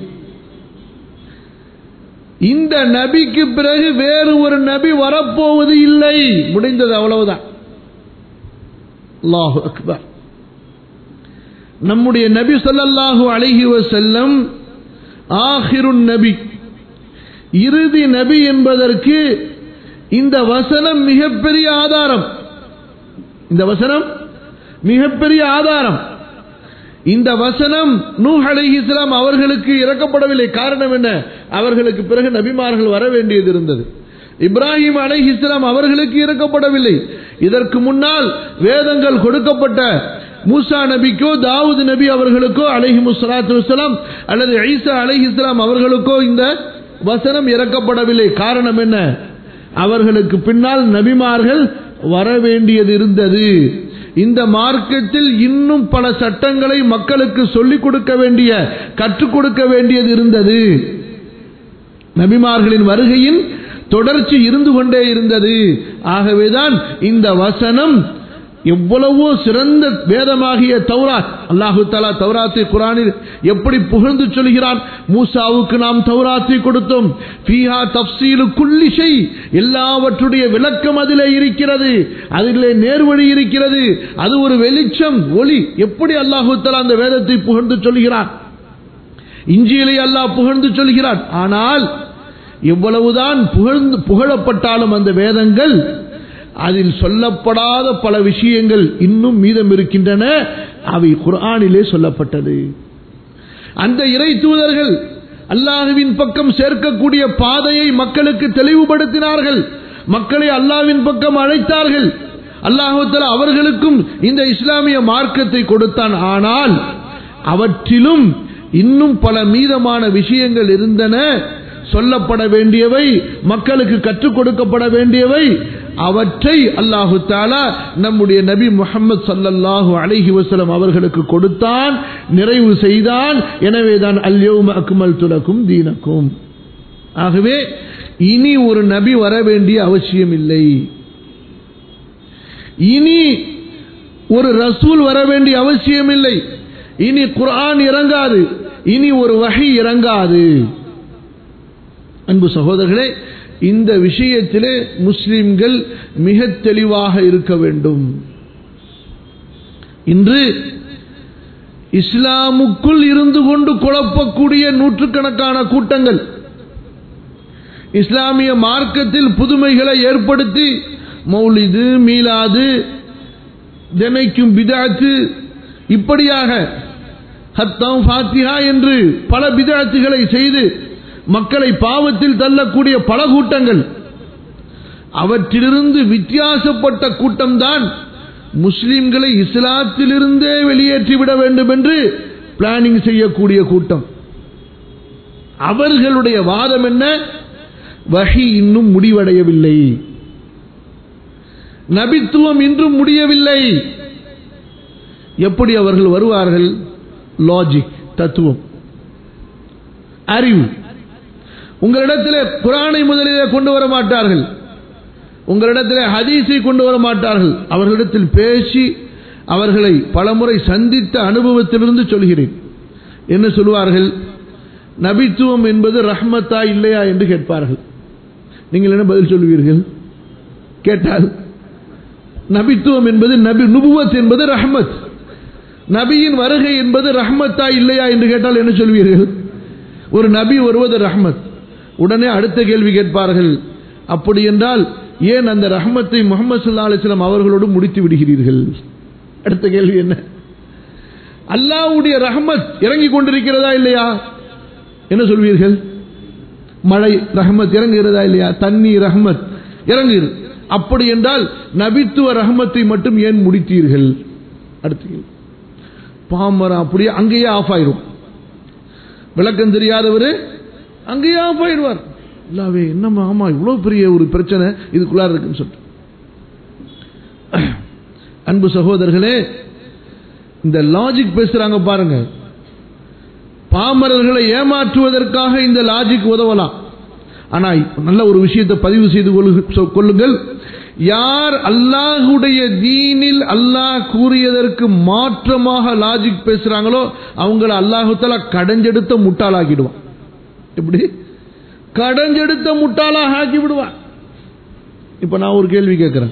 இந்த நபிக்கு பிறகு வேறு ஒரு நபி வரப்போவது இல்லை முடிந்தது அவ்வளவுதான் அல்லாஹு அக்பர் நம்முடைய நபி சொல்லல்லாஹு அழகி செல்லம் ஆஹிருன் நபி இறுதி நபி என்பதற்கு இந்த வசனம் மிகப்பெரிய ஆதாரம் இந்த வசனம் மிகப்பெரிய ஆதாரம் இந்த வசனம் நூஹ் அலி இஸ்லாம் அவர்களுக்கு இறக்கப்படவில்லை காரணம் என்ன அவர்களுக்கு பிறகு நபிமார்கள் வர வேண்டியது இருந்தது இப்ராஹிம் அலை இஸ்லாம் அவர்களுக்கு இறக்கப்படவில்லை இதற்கு முன்னால் வேதங்கள் கொடுக்கப்பட்ட மூசா நபிக்கோ தாவூத் நபி அவர்களுக்கோ அலஹி முஸ்லாத்து வலாம் அல்லது ஐசா அலஹி இஸ்லாம் அவர்களுக்கோ இந்த வசனம் இறக்கப்படவில்லை காரணம் என்ன அவர்களுக்கு பின்னால் நபிமார்கள் வர வேண்டியது இருந்தது இந்த மார்க்கத்தில் இன்னும் பல சட்டங்களை மக்களுக்கு சொல்லிக் கொடுக்க வேண்டிய கற்றுக் கொடுக்க வேண்டியது இருந்தது நபிமார்களின் வருகையின் தொடர்ச்சி இருந்து கொண்டே இருந்தது ஆகவேதான் இந்த வசனம் எவ்வளவோ சிறந்த வேதமாகிய தௌராத் அல்லாஹு தலா தௌராத்தை குரானில் எப்படி புகழ்ந்து சொல்கிறான் மூசாவுக்கு நாம் தௌராத்தை கொடுத்தோம் ஃபீஹா தப்சீலு குல்லிஷை எல்லாவற்றுடைய விளக்கம் அதிலே இருக்கிறது அதிலே நேர்வழி இருக்கிறது அது ஒரு வெளிச்சம் ஒளி எப்படி அல்லாஹு தலா அந்த வேதத்தை புகழ்ந்து சொல்கிறான் இஞ்சியிலே அல்லாஹ் புகழ்ந்து சொல்கிறான் ஆனால் எவ்வளவுதான் புகழ்ந்து புகழப்பட்டாலும் அந்த வேதங்கள் அதில் சொல்லப்படாத பல விஷயங்கள் இன்னும் மீதம் இருக்கின்றன அவை குர்ஆனிலே சொல்லப்பட்டது அந்த இறை தூதர்கள் அல்லாஹுவின் பக்கம் சேர்க்கக்கூடிய பாதையை மக்களுக்கு தெளிவுபடுத்தினார்கள் மக்களை அல்லாவின் பக்கம் அழைத்தார்கள் அல்லாஹுத்தலா அவர்களுக்கும் இந்த இஸ்லாமிய மார்க்கத்தை கொடுத்தான் ஆனால் அவற்றிலும் இன்னும் பல மீதமான விஷயங்கள் இருந்தன சொல்லப்பட வேண்டியவை மக்களுக்கு கற்றுக் கொடுக்கப்பட வேண்டியவை அவற்றை அல்லாஹு தாலா நம்முடைய நபி முகமது சல்லல்லாஹு அலைஹி வசலம் அவர்களுக்கு கொடுத்தான் நிறைவு செய்தான் எனவேதான் அல்யோம் அக்மல் துலக்கும் தீனக்கும் ஆகவே இனி ஒரு நபி வர வேண்டிய அவசியம் இல்லை இனி ஒரு ரசூல் வர வேண்டிய அவசியம் இல்லை இனி குர்ஆன் இறங்காது இனி ஒரு வகை இறங்காது அன்பு சகோதரர்களே இந்த விஷயத்திலே முஸ்லிம்கள் மிக தெளிவாக இருக்க வேண்டும் இன்று இஸ்லாமுக்குள் இருந்து கொண்டு குழப்பக்கூடிய நூற்றுக்கணக்கான கூட்டங்கள் இஸ்லாமிய மார்க்கத்தில் புதுமைகளை ஏற்படுத்தி மௌலிது மீலாது தினைக்கும் பிதாத்து இப்படியாக ஹத்தம் ஃபாத்திஹா என்று பல பிதாத்துகளை செய்து மக்களை பாவத்தில் தள்ளக்கூடிய பல கூட்டங்கள் அவற்றிலிருந்து வித்தியாசப்பட்ட கூட்டம்தான் முஸ்லிம்களை இஸ்லாத்திலிருந்தே வெளியேற்றிவிட வேண்டும் என்று பிளானிங் செய்யக்கூடிய கூட்டம் அவர்களுடைய வாதம் என்ன வகி இன்னும் முடிவடையவில்லை நபித்துவம் இன்றும் முடியவில்லை எப்படி அவர்கள் வருவார்கள் லாஜிக் தத்துவம் அறிவு உங்களிடத்தில் குரானை முதலிலே கொண்டு வர மாட்டார்கள் உங்களிடத்தில் ஹதீஸை கொண்டு வர மாட்டார்கள் அவர்களிடத்தில் பேசி அவர்களை பலமுறை சந்தித்த அனுபவத்திலிருந்து சொல்கிறேன் என்ன சொல்வார்கள் நபித்துவம் என்பது ரஹ்மத்தா இல்லையா என்று கேட்பார்கள் நீங்கள் என்ன பதில் சொல்வீர்கள் கேட்டால் நபித்துவம் என்பது நபி நுபுவத் என்பது ரஹ்மத் நபியின் வருகை என்பது ரஹ்மத்தா இல்லையா என்று கேட்டால் என்ன சொல்வீர்கள் ஒரு நபி வருவது ரஹ்மத் உடனே அடுத்த கேள்வி கேட்பார்கள் அப்படி என்றால் ஏன் அந்த ரஹ்மத்தை முகமது சல்லா அலிஸ்லாம் அவர்களோடு முடித்து விடுகிறீர்கள் அடுத்த கேள்வி என்ன அல்லாவுடைய ரஹ்மத் இறங்கி கொண்டிருக்கிறதா இல்லையா என்ன சொல்வீர்கள் மழை ரஹ்மத் இறங்குகிறதா இல்லையா தண்ணி ரஹ்மத் இறங்குகிறது அப்படி என்றால் நபித்துவ ரஹ்மத்தை மட்டும் ஏன் முடித்தீர்கள் அடுத்த கேள்வி பாமரம் அப்படியே அங்கேயே ஆஃப் ஆயிரும் விளக்கம் தெரியாதவர் அங்கேயே ஆஃப் ஆயிடுவார் இல்லாவே என்னம்மா ஆமா இவ்வளவு பெரிய ஒரு பிரச்சனை இதுக்குள்ளார இருக்குன்னு சொல்லிட்டு அன்பு சகோதரர்களே இந்த லாஜிக் பேசுறாங்க பாருங்க பாமரர்களை ஏமாற்றுவதற்காக இந்த லாஜிக் உதவலாம் ஆனா நல்ல ஒரு விஷயத்தை பதிவு செய்து கொள்ளுங்கள் யார் அல்லாஹுடைய தீனில் அல்லாஹ் கூறியதற்கு மாற்றமாக லாஜிக் பேசுறாங்களோ அவங்கள அல்லாஹுத்தலா கடைஞ்செடுத்த முட்டாளாக்கிடுவான் எப்படி கடைஞ்செடுத்த முட்டாளாக ஆக்கி விடுவான் இப்ப நான் ஒரு கேள்வி கேட்கிறேன்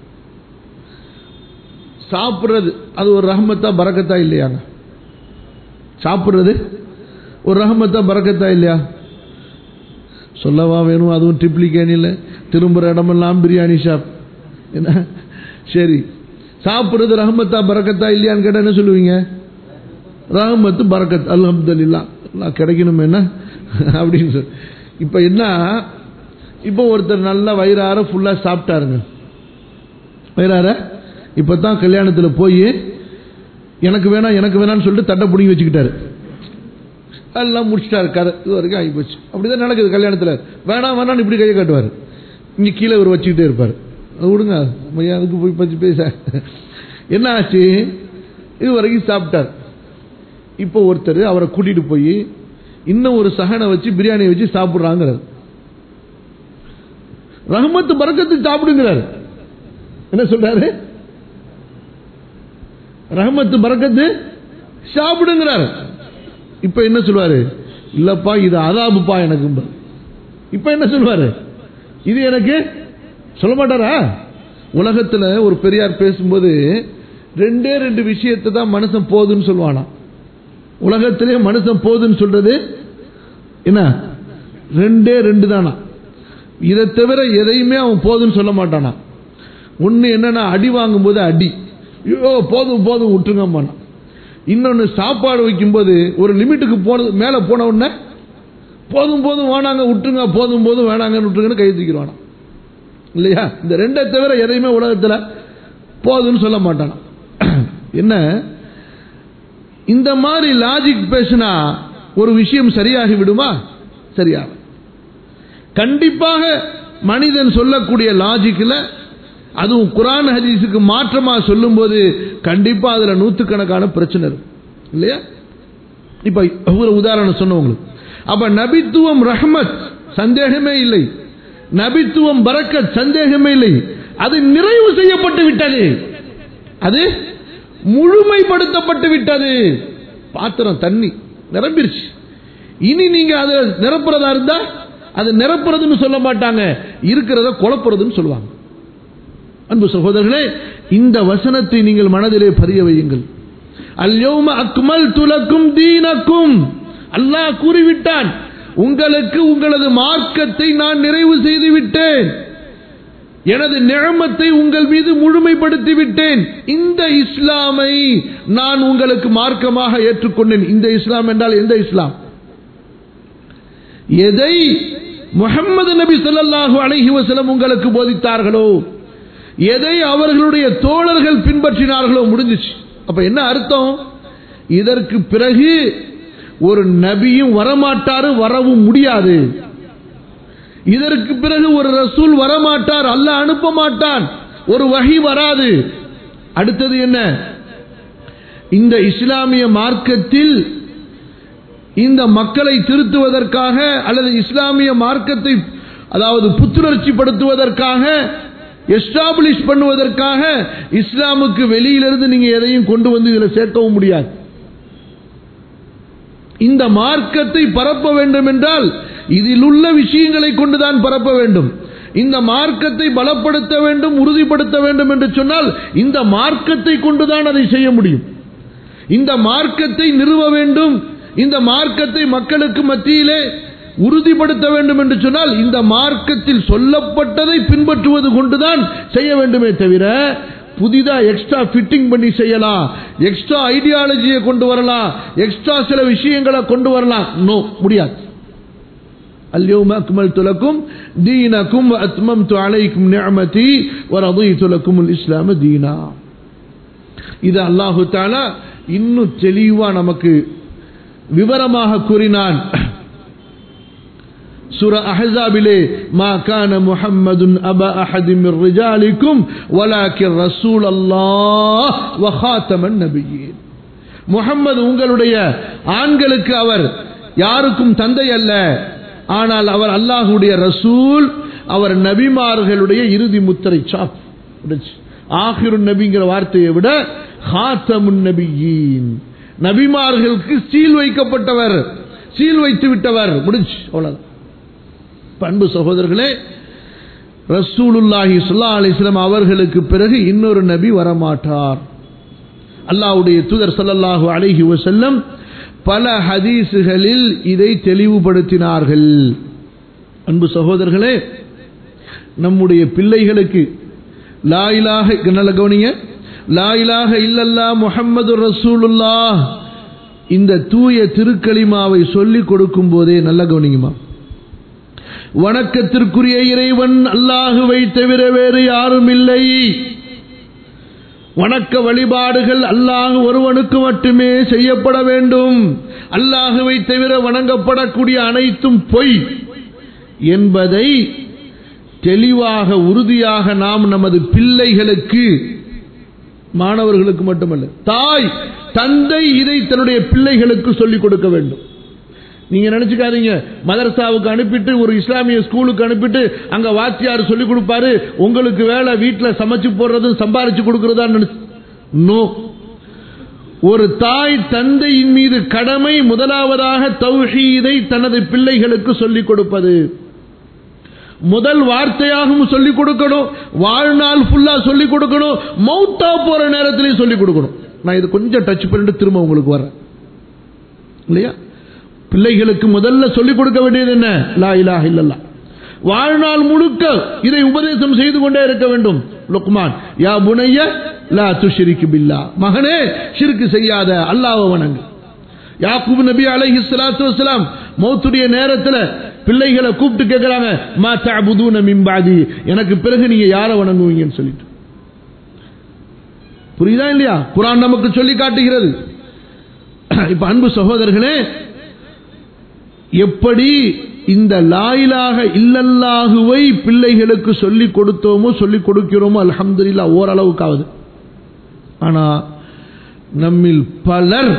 சாப்பிடுறது அது ஒரு ரஹமத்தா பறக்கத்தா இல்லையாங்க சாப்பிடுறது ஒரு ரஹமத்தா பறக்கத்தா இல்லையா சொல்லவா வேணும் அதுவும் ட்ரிப்ளிகேனியில் திரும்புகிற இடமெல்லாம் பிரியாணி ஷாப் என்ன சரி சாப்பிட்றது ரஹமத்தா பறக்கத்தா இல்லையான்னு கேட்டால் என்ன சொல்லுவீங்க ரஹமத்து பறக்கத் அல்ஹம்துல்லா கிடைக்கணும் என்ன அப்படின்னு சொல்லி இப்போ என்ன இப்போ ஒருத்தர் நல்லா வயிறார ஃபுல்லாக சாப்பிட்டாருங்க வயிறார இப்போ தான் கல்யாணத்தில் போய் எனக்கு வேணாம் எனக்கு வேணாம்னு சொல்லிட்டு தட்டை பிடிங்கி வச்சுக்கிட்டாரு எல்லாம் முடிச்சிட்டாரு கதை இது வரைக்கும் ஆகி போச்சு அப்படிதான் நடக்குது கல்யாணத்தில் வேணாம் வேணாம்னு இப்படி கையை காட்டுவார் இங்கே கீழே ஒரு வச்சுக்கிட்டே இருப்பார் விடுங்க அதுக்கு போய் பச்சு பேச என்ன ஆச்சு இது வரைக்கும் சாப்பிட்டார் இப்போ ஒருத்தர் அவரை கூட்டிட்டு போய் இன்னும் ஒரு சகனை வச்சு பிரியாணியை வச்சு சாப்பிட்றாங்கிறார் ரஹமத்து பறக்கத்து சாப்பிடுங்கிறார் என்ன சொல்றாரு ரஹமத்து பறக்கத்து சாப்பிடுங்கிறார் இப்ப என்ன சொல்லுவாரு இல்லப்பா இது அதாபுப்பா எனக்கு இப்ப என்ன சொல்லுவாரு இது எனக்கு சொல்ல மாட்டாரா உலகத்துல ஒரு பெரியார் பேசும்போது ரெண்டே ரெண்டு விஷயத்தை தான் மனுஷன் போதுன்னு சொல்லுவானா உலகத்திலே மனுஷன் போதுன்னு சொல்றது என்ன ரெண்டே ரெண்டு தானா இதை தவிர எதையுமே அவன் போதுன்னு சொல்ல மாட்டானா ஒன்னு என்னன்னா அடி வாங்கும்போது அடி ஐயோ போதும் போதும் விட்டுருங்கம்மானா இன்னொன்று சாப்பாடு வைக்கும்போது ஒரு லிமிட்டுக்கு போனது மேலே போன உடனே போதும் போதும் வேணாங்க விட்டுருங்க போதும் போதும் வேணாங்கன்னு விட்டுருங்கன்னு கை தூக்கிடுவானா இல்லையா இந்த ரெண்டை தவிர எதையுமே உலகத்தில் போதுன்னு சொல்ல மாட்டானா என்ன இந்த மாதிரி லாஜிக் பேசினா ஒரு விஷயம் சரியாகி விடுமா சரியாக கண்டிப்பாக மனிதன் சொல்லக்கூடிய லாஜிக்கில் அதுவும் குரான் ஹதீஸுக்கு மாற்றமா சொல்லும்போது கண்டிப்பா அதுல நூத்துக்கணக்கான பிரச்சனை இருக்கும் இல்லையா இப்ப ஒரு உதாரணம் சொன்ன உங்களுக்கு அப்ப நபித்துவம் ரஹமத் சந்தேகமே இல்லை நபித்துவம் பரக்கத் சந்தேகமே இல்லை அது நிறைவு செய்யப்பட்டு விட்டது அது முழுமைப்படுத்தப்பட்டு விட்டது பாத்திரம் தண்ணி நிரம்பிருச்சு இனி நீங்க அதை நிரப்புறதா இருந்தா அது நிரப்புறதுன்னு சொல்ல மாட்டாங்க இருக்கிறத குழப்புறதுன்னு சொல்லுவாங்க அன்பு சகோதரர்களே இந்த வசனத்தை நீங்கள் மனதிலே பதிய வையுங்கள் அல்யோம அக்மல் துலக்கும் தீனக்கும் அல்லாஹ் கூறிவிட்டான் உங்களுக்கு உங்களது மார்க்கத்தை நான் நிறைவு செய்து விட்டேன் எனது நிழமத்தை உங்கள் மீது முழுமைப்படுத்தி விட்டேன் இந்த இஸ்லாமை நான் உங்களுக்கு மார்க்கமாக ஏற்றுக்கொண்டேன் இந்த இஸ்லாம் என்றால் எந்த இஸ்லாம் எதை முகமது நபி ஸல்லல்லாஹு அலைஹி வஸல்லம் உங்களுக்கு போதித்தார்களோ எதை அவர்களுடைய தோழர்கள் பின்பற்றினார்களோ முடிஞ்சிச்சு அப்ப என்ன அர்த்தம் இதற்கு பிறகு ஒரு நபியும் வரமாட்டாரு வரவும் முடியாது இதற்கு பிறகு ஒரு ரசூல் வரமாட்டார் அல்லாஹ் அனுப்ப மாட்டான் ஒரு வகி வராது அடுத்தது என்ன இந்த இஸ்லாமிய மார்க்கத்தில் இந்த மக்களை திருத்துவதற்காக அல்லது இஸ்லாமிய மார்க்கத்தை அதாவது புத்துணர்ச்சிப்படுத்துவதற்காக எஸ்டாப்ளிஷ் பண்ணுவதற்காக இஸ்லாமுக்கு வெளியிலிருந்து நீங்க எதையும் கொண்டு வந்து இதுல சேர்க்கவும் முடியாது இந்த மார்க்கத்தை பரப்ப வேண்டும் என்றால் இதில் உள்ள விஷயங்களை கொண்டுதான் பரப்ப வேண்டும் இந்த மார்க்கத்தை பலப்படுத்த வேண்டும் உறுதிப்படுத்த வேண்டும் என்று சொன்னால் இந்த மார்க்கத்தை கொண்டுதான் அதை செய்ய முடியும் இந்த மார்க்கத்தை நிறுவ வேண்டும் இந்த மார்க்கத்தை மக்களுக்கு மத்தியிலே உறுதிப்படுத்த வேண்டும் என்று சொன்னால் இந்த மார்க்கத்தில் சொல்லப்பட்டதை பின்பற்றுவது கொண்டுதான் செய்ய வேண்டுமே தவிர புதிதா எக்ஸ்ட்ரா ஃபிட்டிங் பண்ணி செய்யலாம் எக்ஸ்ட்ரா ஐடியாலஜியை கொண்டு வரலாம் எக்ஸ்ட்ரா சில விஷயங்களை கொண்டு வரலாம் நோ முடியாது اليوم أكملت لكم دينكم وأتممت عليكم نعمتي ورضيت لكم الإسلام دينا இது அல்லாஹு தாலா இன்னும் தெளிவா நமக்கு விவரமாக கூறினான் سورة أحزابله ما كان محمد أبا أحد من رجالكم ولكن رسول الله وخاتم النبيين முகம்மது உங்களுடைய ஆண்களுக்கு அவர் யாருக்கும் தந்தை அல்ல ஆனால் அவர் அல்லாஹுடைய ரசூல் அவர் நபிமார்களுடைய இறுதி முத்திரை சாப் ஆகிரு நபிங்கிற வார்த்தையை விட ஹாத்தமுன் நபியின் நபிமார்களுக்கு சீல் வைக்கப்பட்டவர் சீல் வைத்து விட்டவர் முடிஞ்சு அவ்வளவுதான் பண்பு சகோதரர்களே ரசூலுல்லாஹி சுல்லா அலிஸ்லாம் அவர்களுக்கு பிறகு இன்னொரு நபி வரமாட்டார் அல்லாவுடைய தூதர் சல்லல்லாஹு அலைஹி வசல்லம் பல ஹதீசுகளில் இதை தெளிவுபடுத்தினார்கள் அன்பு சகோதரர்களே நம்முடைய பிள்ளைகளுக்கு லாயிலாக நல்ல கவனிங்க லாயிலாக இல்லல்லா முஹம்மது ரசூலுல்லா இந்த தூய திருக்களிமாவை சொல்லிக் கொடுக்கும் போதே நல்ல கவனிங்கம்மா வணக்கத்திற்குரிய இறைவன் அல்லாஹுவை தவிர வேறு யாரும் இல்லை வணக்க வழிபாடுகள் அல்லாஹ் ஒருவனுக்கு மட்டுமே செய்யப்பட வேண்டும் அல்லாஹுவை தவிர வணங்கப்படக்கூடிய அனைத்தும் பொய் என்பதை தெளிவாக உறுதியாக நாம் நமது பிள்ளைகளுக்கு மாணவர்களுக்கு மட்டுமல்ல தாய் தந்தை இதை தன்னுடைய பிள்ளைகளுக்கு சொல்லிக் கொடுக்க வேண்டும் நீங்க நினைச்சுக்காதீங்க மதரசாவுக்கு அனுப்பிட்டு ஒரு இஸ்லாமிய ஸ்கூலுக்கு அனுப்பிட்டு அங்க வாத்தியார் சொல்லி கொடுப்பாரு உங்களுக்கு வேலை வீட்டில் சமைச்சு போடுறது சம்பாரிச்சு கொடுக்கறதா நோ ஒரு தாய் தந்தையின் மீது கடமை முதலாவதாக தௌஹீதை தனது பிள்ளைகளுக்கு சொல்லிக் கொடுப்பது முதல் வார்த்தையாகவும் சொல்லிக் கொடுக்கணும் வாழ்நாள் ஃபுல்லா சொல்லிக் கொடுக்கணும் மௌத்தா போற நேரத்திலையும் சொல்லிக் கொடுக்கணும் நான் இது கொஞ்சம் டச் பண்ணிட்டு திரும்ப உங்களுக்கு வரேன் இல்லையா பிள்ளைகளுக்கு முதல்ல சொல்லிக் கொடுக்க வேண்டியது என்ன லா இலாஹ இல்லல்லா வாழ்நாள் முழுக்க இதை உபதேசம் செய்து கொண்டே இருக்க வேண்டும் லுக்மான் யா புனைய லா துஷிரிக்கு பில்லா மகனே ஷிருக்கு செய்யாத அல்லாஹ் வணங்கு யாக்கூப் நபி அலைஹி ஸலாத்து வஸலாம் மௌத்துடைய நேரத்தில் பிள்ளைகளை கூப்பிட்டு கேட்கிறாங்க மா தஅபுதூன மின் பாதி எனக்கு பிறகு நீங்க யாரை வணங்குவீங்கன்னு சொல்லிட்டு புரியுதா இல்லையா குரான் நமக்கு சொல்லி காட்டுகிறது இப்ப அன்பு சகோதரர்களே எப்படி இந்த லாயிலாக இல்லல்லாகுவை பிள்ளைகளுக்கு சொல்லிக் கொடுத்தோமோ சொல்லிக் கொடுக்கிறோமோ அல்ஹம்துலில்லா ஓரளவுக்காவது ஆனா நம்மில் பலர்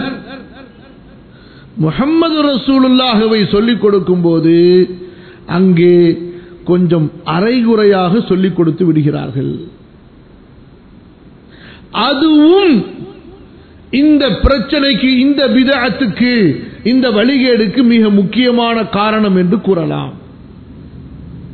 முகம்மது ரசூலுல்லாஹுவை சொல்லிக் கொடுக்கும் போது அங்கே கொஞ்சம் அரைகுறையாக சொல்லிக் கொடுத்து விடுகிறார்கள் அதுவும் இந்த பிரச்சனைக்கு இந்த விதத்துக்கு இந்த வழிகேடுக்கு மிக முக்கியமான காரணம் என்று கூறலாம்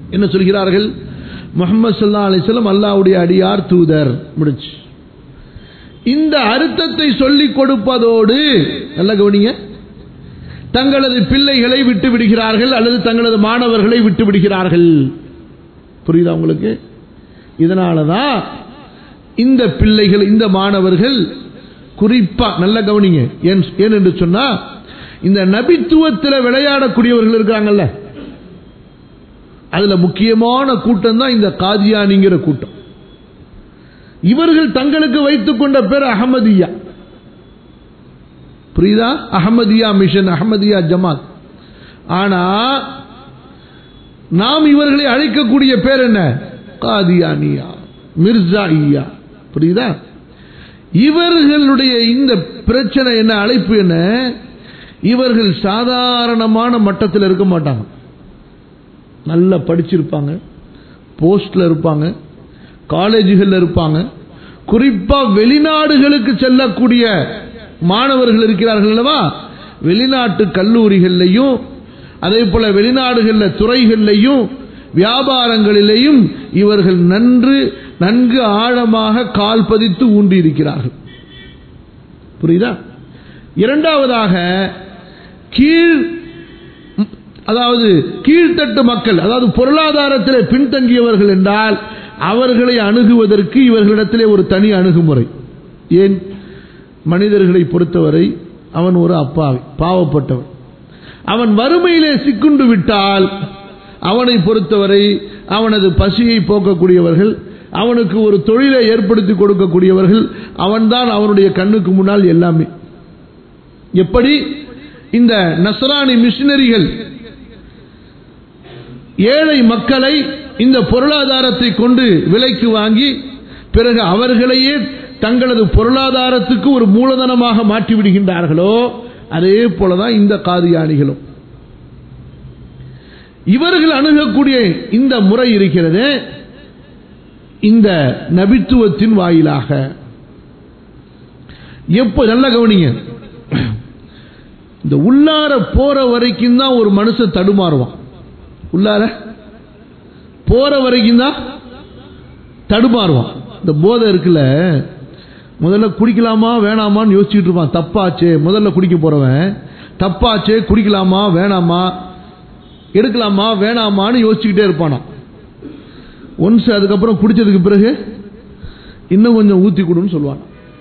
என்ன சொல்கிறார்கள் முகமது சல்லா அலிஸ்லாம் அல்லாவுடைய அடியார் தூதர் முடிச்சு இந்த அர்த்தத்தை சொல்லிக் கொடுப்பதோடு நல்ல கவனிங்க தங்களது பிள்ளைகளை விட்டு விடுகிறார்கள் அல்லது தங்களது மாணவர்களை விட்டு விடுகிறார்கள் புரியுதா உங்களுக்கு இதனால தான் இந்த பிள்ளைகள் இந்த மாணவர்கள் குறிப்பா நல்ல கவனிங்க ஏன் ஏன் என்று சொன்னா இந்த நபித்துவத்தில் விளையாடக்கூடியவர்கள் இருக்காங்கல்ல அதுல முக்கியமான கூட்டம் தான் இந்த காதியானிங்கிற கூட்டம் இவர்கள் தங்களுக்கு வைத்துக் கொண்ட பேர் அகமதியா புரியுதா அகமதியா மிஷன் அகமதியா ஜமாத் ஆனா நாம் இவர்களை அழைக்கக்கூடிய பேர் என்ன காதியானியா மிர்சாஇயா புரியுதா இவர்களுடைய இந்த பிரச்சனை என்ன அழைப்பு என்ன இவர்கள் சாதாரணமான மட்டத்தில் இருக்க மாட்டாங்க நல்லா படிச்சிருப்பாங்க போஸ்ட்ல இருப்பாங்க காலேஜுகளில் இருப்பாங்க குறிப்பா வெளிநாடுகளுக்கு செல்லக்கூடிய மாணவர்கள் இருக்கிறார்கள் அல்லவா வெளிநாட்டு கல்லூரிகள்லையும் அதே போல வெளிநாடுகளில் துறைகள்லையும் வியாபாரங்களிலேயும் இவர்கள் நன்று நன்கு ஆழமாக கால் பதித்து ஊன்றி இருக்கிறார்கள் புரியுதா இரண்டாவதாக கீழ் அதாவது கீழ்த்தட்டு மக்கள் அதாவது பொருளாதாரத்தில் பின்தங்கியவர்கள் என்றால் அவர்களை அணுகுவதற்கு இவர்களிடத்திலே ஒரு தனி அணுகுமுறை ஏன் மனிதர்களை பொறுத்தவரை அவன் ஒரு அப்பாவி பாவப்பட்டவன் அவன் வறுமையிலே சிக்குண்டு விட்டால் அவனை பொறுத்தவரை அவனது பசியை போக்கக்கூடியவர்கள் அவனுக்கு ஒரு தொழிலை ஏற்படுத்தி கொடுக்கக்கூடியவர்கள் அவன்தான் அவனுடைய கண்ணுக்கு முன்னால் எல்லாமே எப்படி இந்த நசராணி மிஷினரிகள் ஏழை மக்களை இந்த பொருளாதாரத்தை கொண்டு விலைக்கு வாங்கி பிறகு அவர்களையே தங்களது பொருளாதாரத்துக்கு ஒரு மூலதனமாக மாற்றி விடுகின்றார்களோ அதே போலதான் இந்த காதியானிகளும் இவர்கள் அணுகக்கூடிய இந்த முறை இருக்கிறது இந்த நபித்துவத்தின் வாயிலாக எப்போ நல்ல கவனிங்க இந்த உள்ளார போற வரைக்கும் தான் ஒரு மனுஷன் தடுமாறுவான் உள்ளார போற வரைக்கும் தான் தடுமாறுவான் இந்த போதை இருக்குல்ல முதல்ல குடிக்கலாமா வேணாமான்னு யோசிச்சுட்டு இருப்பான் தப்பாச்சே முதல்ல குடிக்க போறவன் தப்பாச்சே குடிக்கலாமா வேணாமா எடுக்கலாமா வேணாமான்னு யோசிச்சுக்கிட்டே இருப்பானா ஒன்ஸ் அதுக்கப்புறம் குடிச்சதுக்கு பிறகு இன்னும் கொஞ்சம் ஊத்தி கொடுன்னு சொல்லுவான்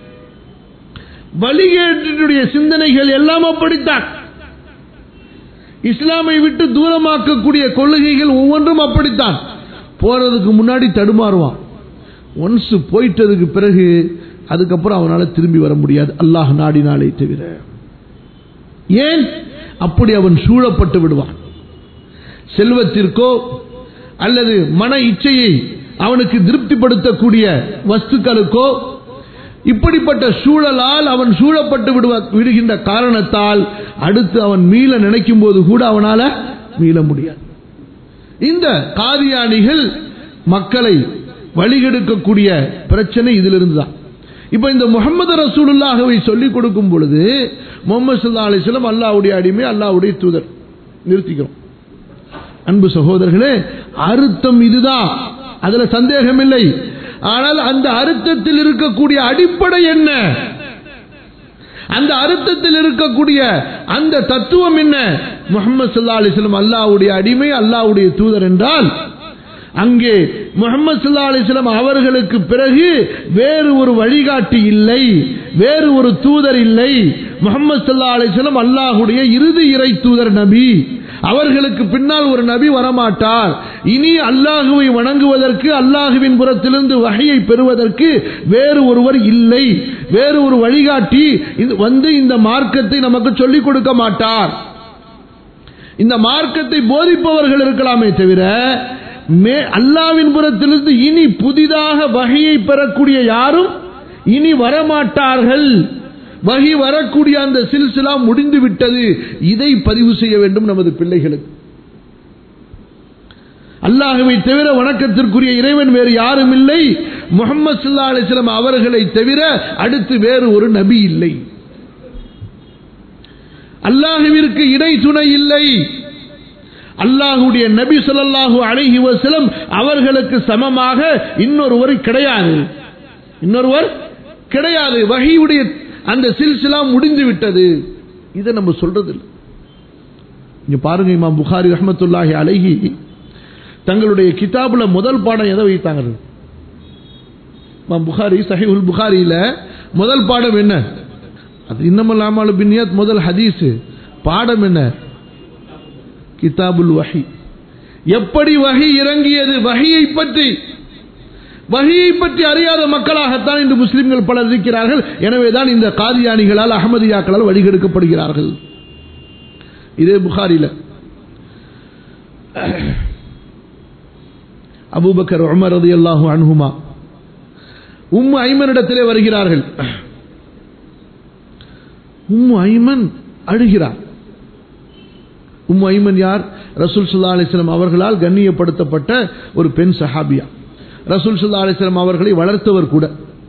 வழிகேட்டினுடைய சிந்தனைகள் எல்லாம் அப்படித்தான் இஸ்லாமை விட்டு தூரமாக்கக்கூடிய கொள்கைகள் ஒவ்வொன்றும் அப்படித்தான் போறதுக்கு முன்னாடி தடுமாறுவான் ஒன்ஸ் போயிட்டதுக்கு பிறகு அதுக்கப்புறம் அவனால் திரும்பி வர முடியாது அல்லாஹ் நாடினாலே தவிர ஏன் அப்படி அவன் சூழப்பட்டு விடுவான் செல்வத்திற்கோ அல்லது மன இச்சையை அவனுக்கு திருப்திப்படுத்தக்கூடிய வஸ்துக்களுக்கோ இப்படிப்பட்ட சூழலால் அவன் சூழப்பட்டு விடுவ விடுகின்ற காரணத்தால் அடுத்து அவன் மீள நினைக்கும் போது கூட அவனால மீள முடியாது இந்த காதியானிகள் மக்களை வழிகெடுக்கக்கூடிய பிரச்சனை இதிலிருந்து தான் இப்ப இந்த முகமது ரசூலுல்லாஹவை சொல்லிக் கொடுக்கும் பொழுது முகமது சல்லா அலிஸ்லாம் அல்லாவுடைய அடிமை அல்லாவுடைய தூதர் நிறுத்திக்கிறோம் அன்பு சகோதரர்களே அர்த்தம் இதுதான் அதுல சந்தேகம் இல்லை ஆனால் அந்த அர்த்தத்தில் இருக்கக்கூடிய அடிப்படை என்ன அந்த அர்த்தத்தில் இருக்கக்கூடிய அந்த தத்துவம் என்ன முகமது சல்லா அலிஸ்லாம் அல்லாவுடைய அடிமை அல்லாவுடைய தூதர் என்றால் அங்கே முகமது சல்லா அலிஸ்லாம் அவர்களுக்கு பிறகு வேறு ஒரு வழிகாட்டி இல்லை வேறு ஒரு தூதர் இல்லை முகமது சல்லா அலிஸ்லாம் அல்லாஹுடைய இறுதி இறை தூதர் நபி அவர்களுக்கு பின்னால் ஒரு நபி வரமாட்டார் இனி அல்லாஹுவை வணங்குவதற்கு அல்லாஹுவின் புறத்திலிருந்து வகையை பெறுவதற்கு வேறு ஒருவர் இல்லை வேறு ஒரு வழிகாட்டி வந்து இந்த மார்க்கத்தை நமக்கு சொல்லிக் கொடுக்க மாட்டார் இந்த மார்க்கத்தை போதிப்பவர்கள் இருக்கலாமே தவிர மே அல்லாவின் புறத்திலிருந்து இனி புதிதாக வகையை பெறக்கூடிய யாரும் இனி வரமாட்டார்கள் வகி வரக்கூடிய அந்த சில்சிலா முடிந்து விட்டது இதை பதிவு செய்ய வேண்டும் நமது பிள்ளைகளுக்கு அல்லாஹுவை தவிர வணக்கத்திற்குரிய இறைவன் வேறு யாரும் இல்லை முகமது சல்லா அலிஸ்லாம் அவர்களை தவிர அடுத்து வேறு ஒரு நபி இல்லை அல்லாஹுவிற்கு இடை துணை இல்லை அல்லாஹுடைய நபி ஸல்லல்லாஹு அலைஹி வஸல்லம் அவர்களுக்கு சமமாக இன்னொருவர் கிடையாது இன்னொருவர் கிடையாது வஹியுடைய அந்த சில்சிலா முடிந்து விட்டது இதை நம்ம சொல்றது இல்லை இங்க பாருங்க இமாம் புகாரி ரஹ்மத்துல்லாஹி அலைஹி தங்களுடைய கிதாபுல முதல் பாடம் எதை வைத்தாங்க இமாம் புகாரி சஹீஹுல் புகாரியில முதல் பாடம் என்ன அது இன்னமல் அமாலு பின்னியத் முதல் ஹதீஸ் பாடம் என்ன கிதாபுல் வஹி எப்படி வஹி இறங்கியது வஹியை பற்றி வஹியை பற்றி அறியாத மக்களாகத்தான் இன்று முஸ்லிம்கள் பலர் இருக்கிறார்கள் எனவேதான் இந்த காதியானிகளால் அகமதியாக்களால் வழிகெடுக்கப்படுகிறார்கள் இதே புகாரில அபூபக்கர் உமர் ரலியல்லாஹு அன்ஹுமா உம்மு ஐமனிடத்திலே வருகிறார்கள் உம்மு ஐமன் அழுகிறார் உம்மு ஐமன் யார் ரசூல் சுல்லா அலிஸ்லாம் அவர்களால் கண்ணியப்படுத்தப்பட்ட ஒரு பெண் சஹாபியா ரசூல் சுல்லா அலிஸ்லாம் அவர்களை வளர்த்தவர் கூட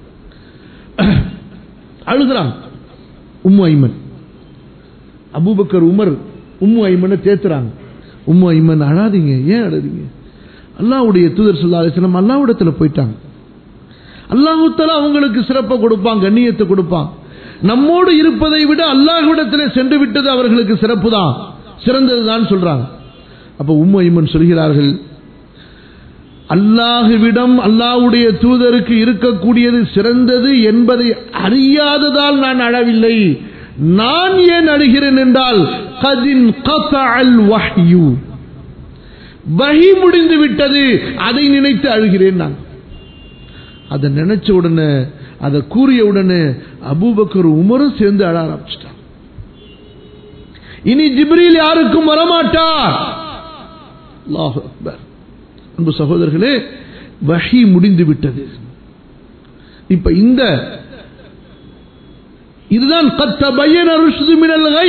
அழுகிறான் Umm Ayman Abu Bakr Umar Umm ஐமனை தேத்துறாங்க உம்மு ஐமன் அழாதீங்க ஏன் அழாதீங்க அல்லாவுடைய தூதர் சுல்லா அலிஸ்லாம் அல்லாவிடத்துல போயிட்டாங்க அல்லாஹுத்தால அவங்களுக்கு சிறப்பை கொடுப்பான் கண்ணியத்தை கொடுப்பான் நம்மோடு இருப்பதை விட அல்லாஹ்விடத்தில் சென்று விட்டது அவர்களுக்கு சிறப்பு தான் சிறந்ததுதான் சொல்றாங்க அப்ப உம்ம ஐமன் சொல்கிறார்கள் அல்லாஹுவிடம் அல்லாஹ்வுடைய தூதருக்கு இருக்கக்கூடியது சிறந்தது என்பதை அறியாததால் நான் அழவில்லை நான் ஏன் அழுகிறேன் என்றால் கதின் கதஅல் வஹ்யு வஹி முடிந்து விட்டது அதை நினைத்து அழுகிறேன் நான் அதை நினைச்ச உடனே அதை கூறிய உடனே அபூபக்கர் உமரும் சேர்ந்து அழ ஆரம்பிச்சிட்டான் இனி ஜிப்ரீல் யாருக்கும் வரமாட்டார் அல்லாஹ் அக்பர் அன்பு சகோதரர்களே வஹி முடிந்து விட்டது இப்ப இந்த இதுதான் கத்த பையன ருஷ்து மினல் கை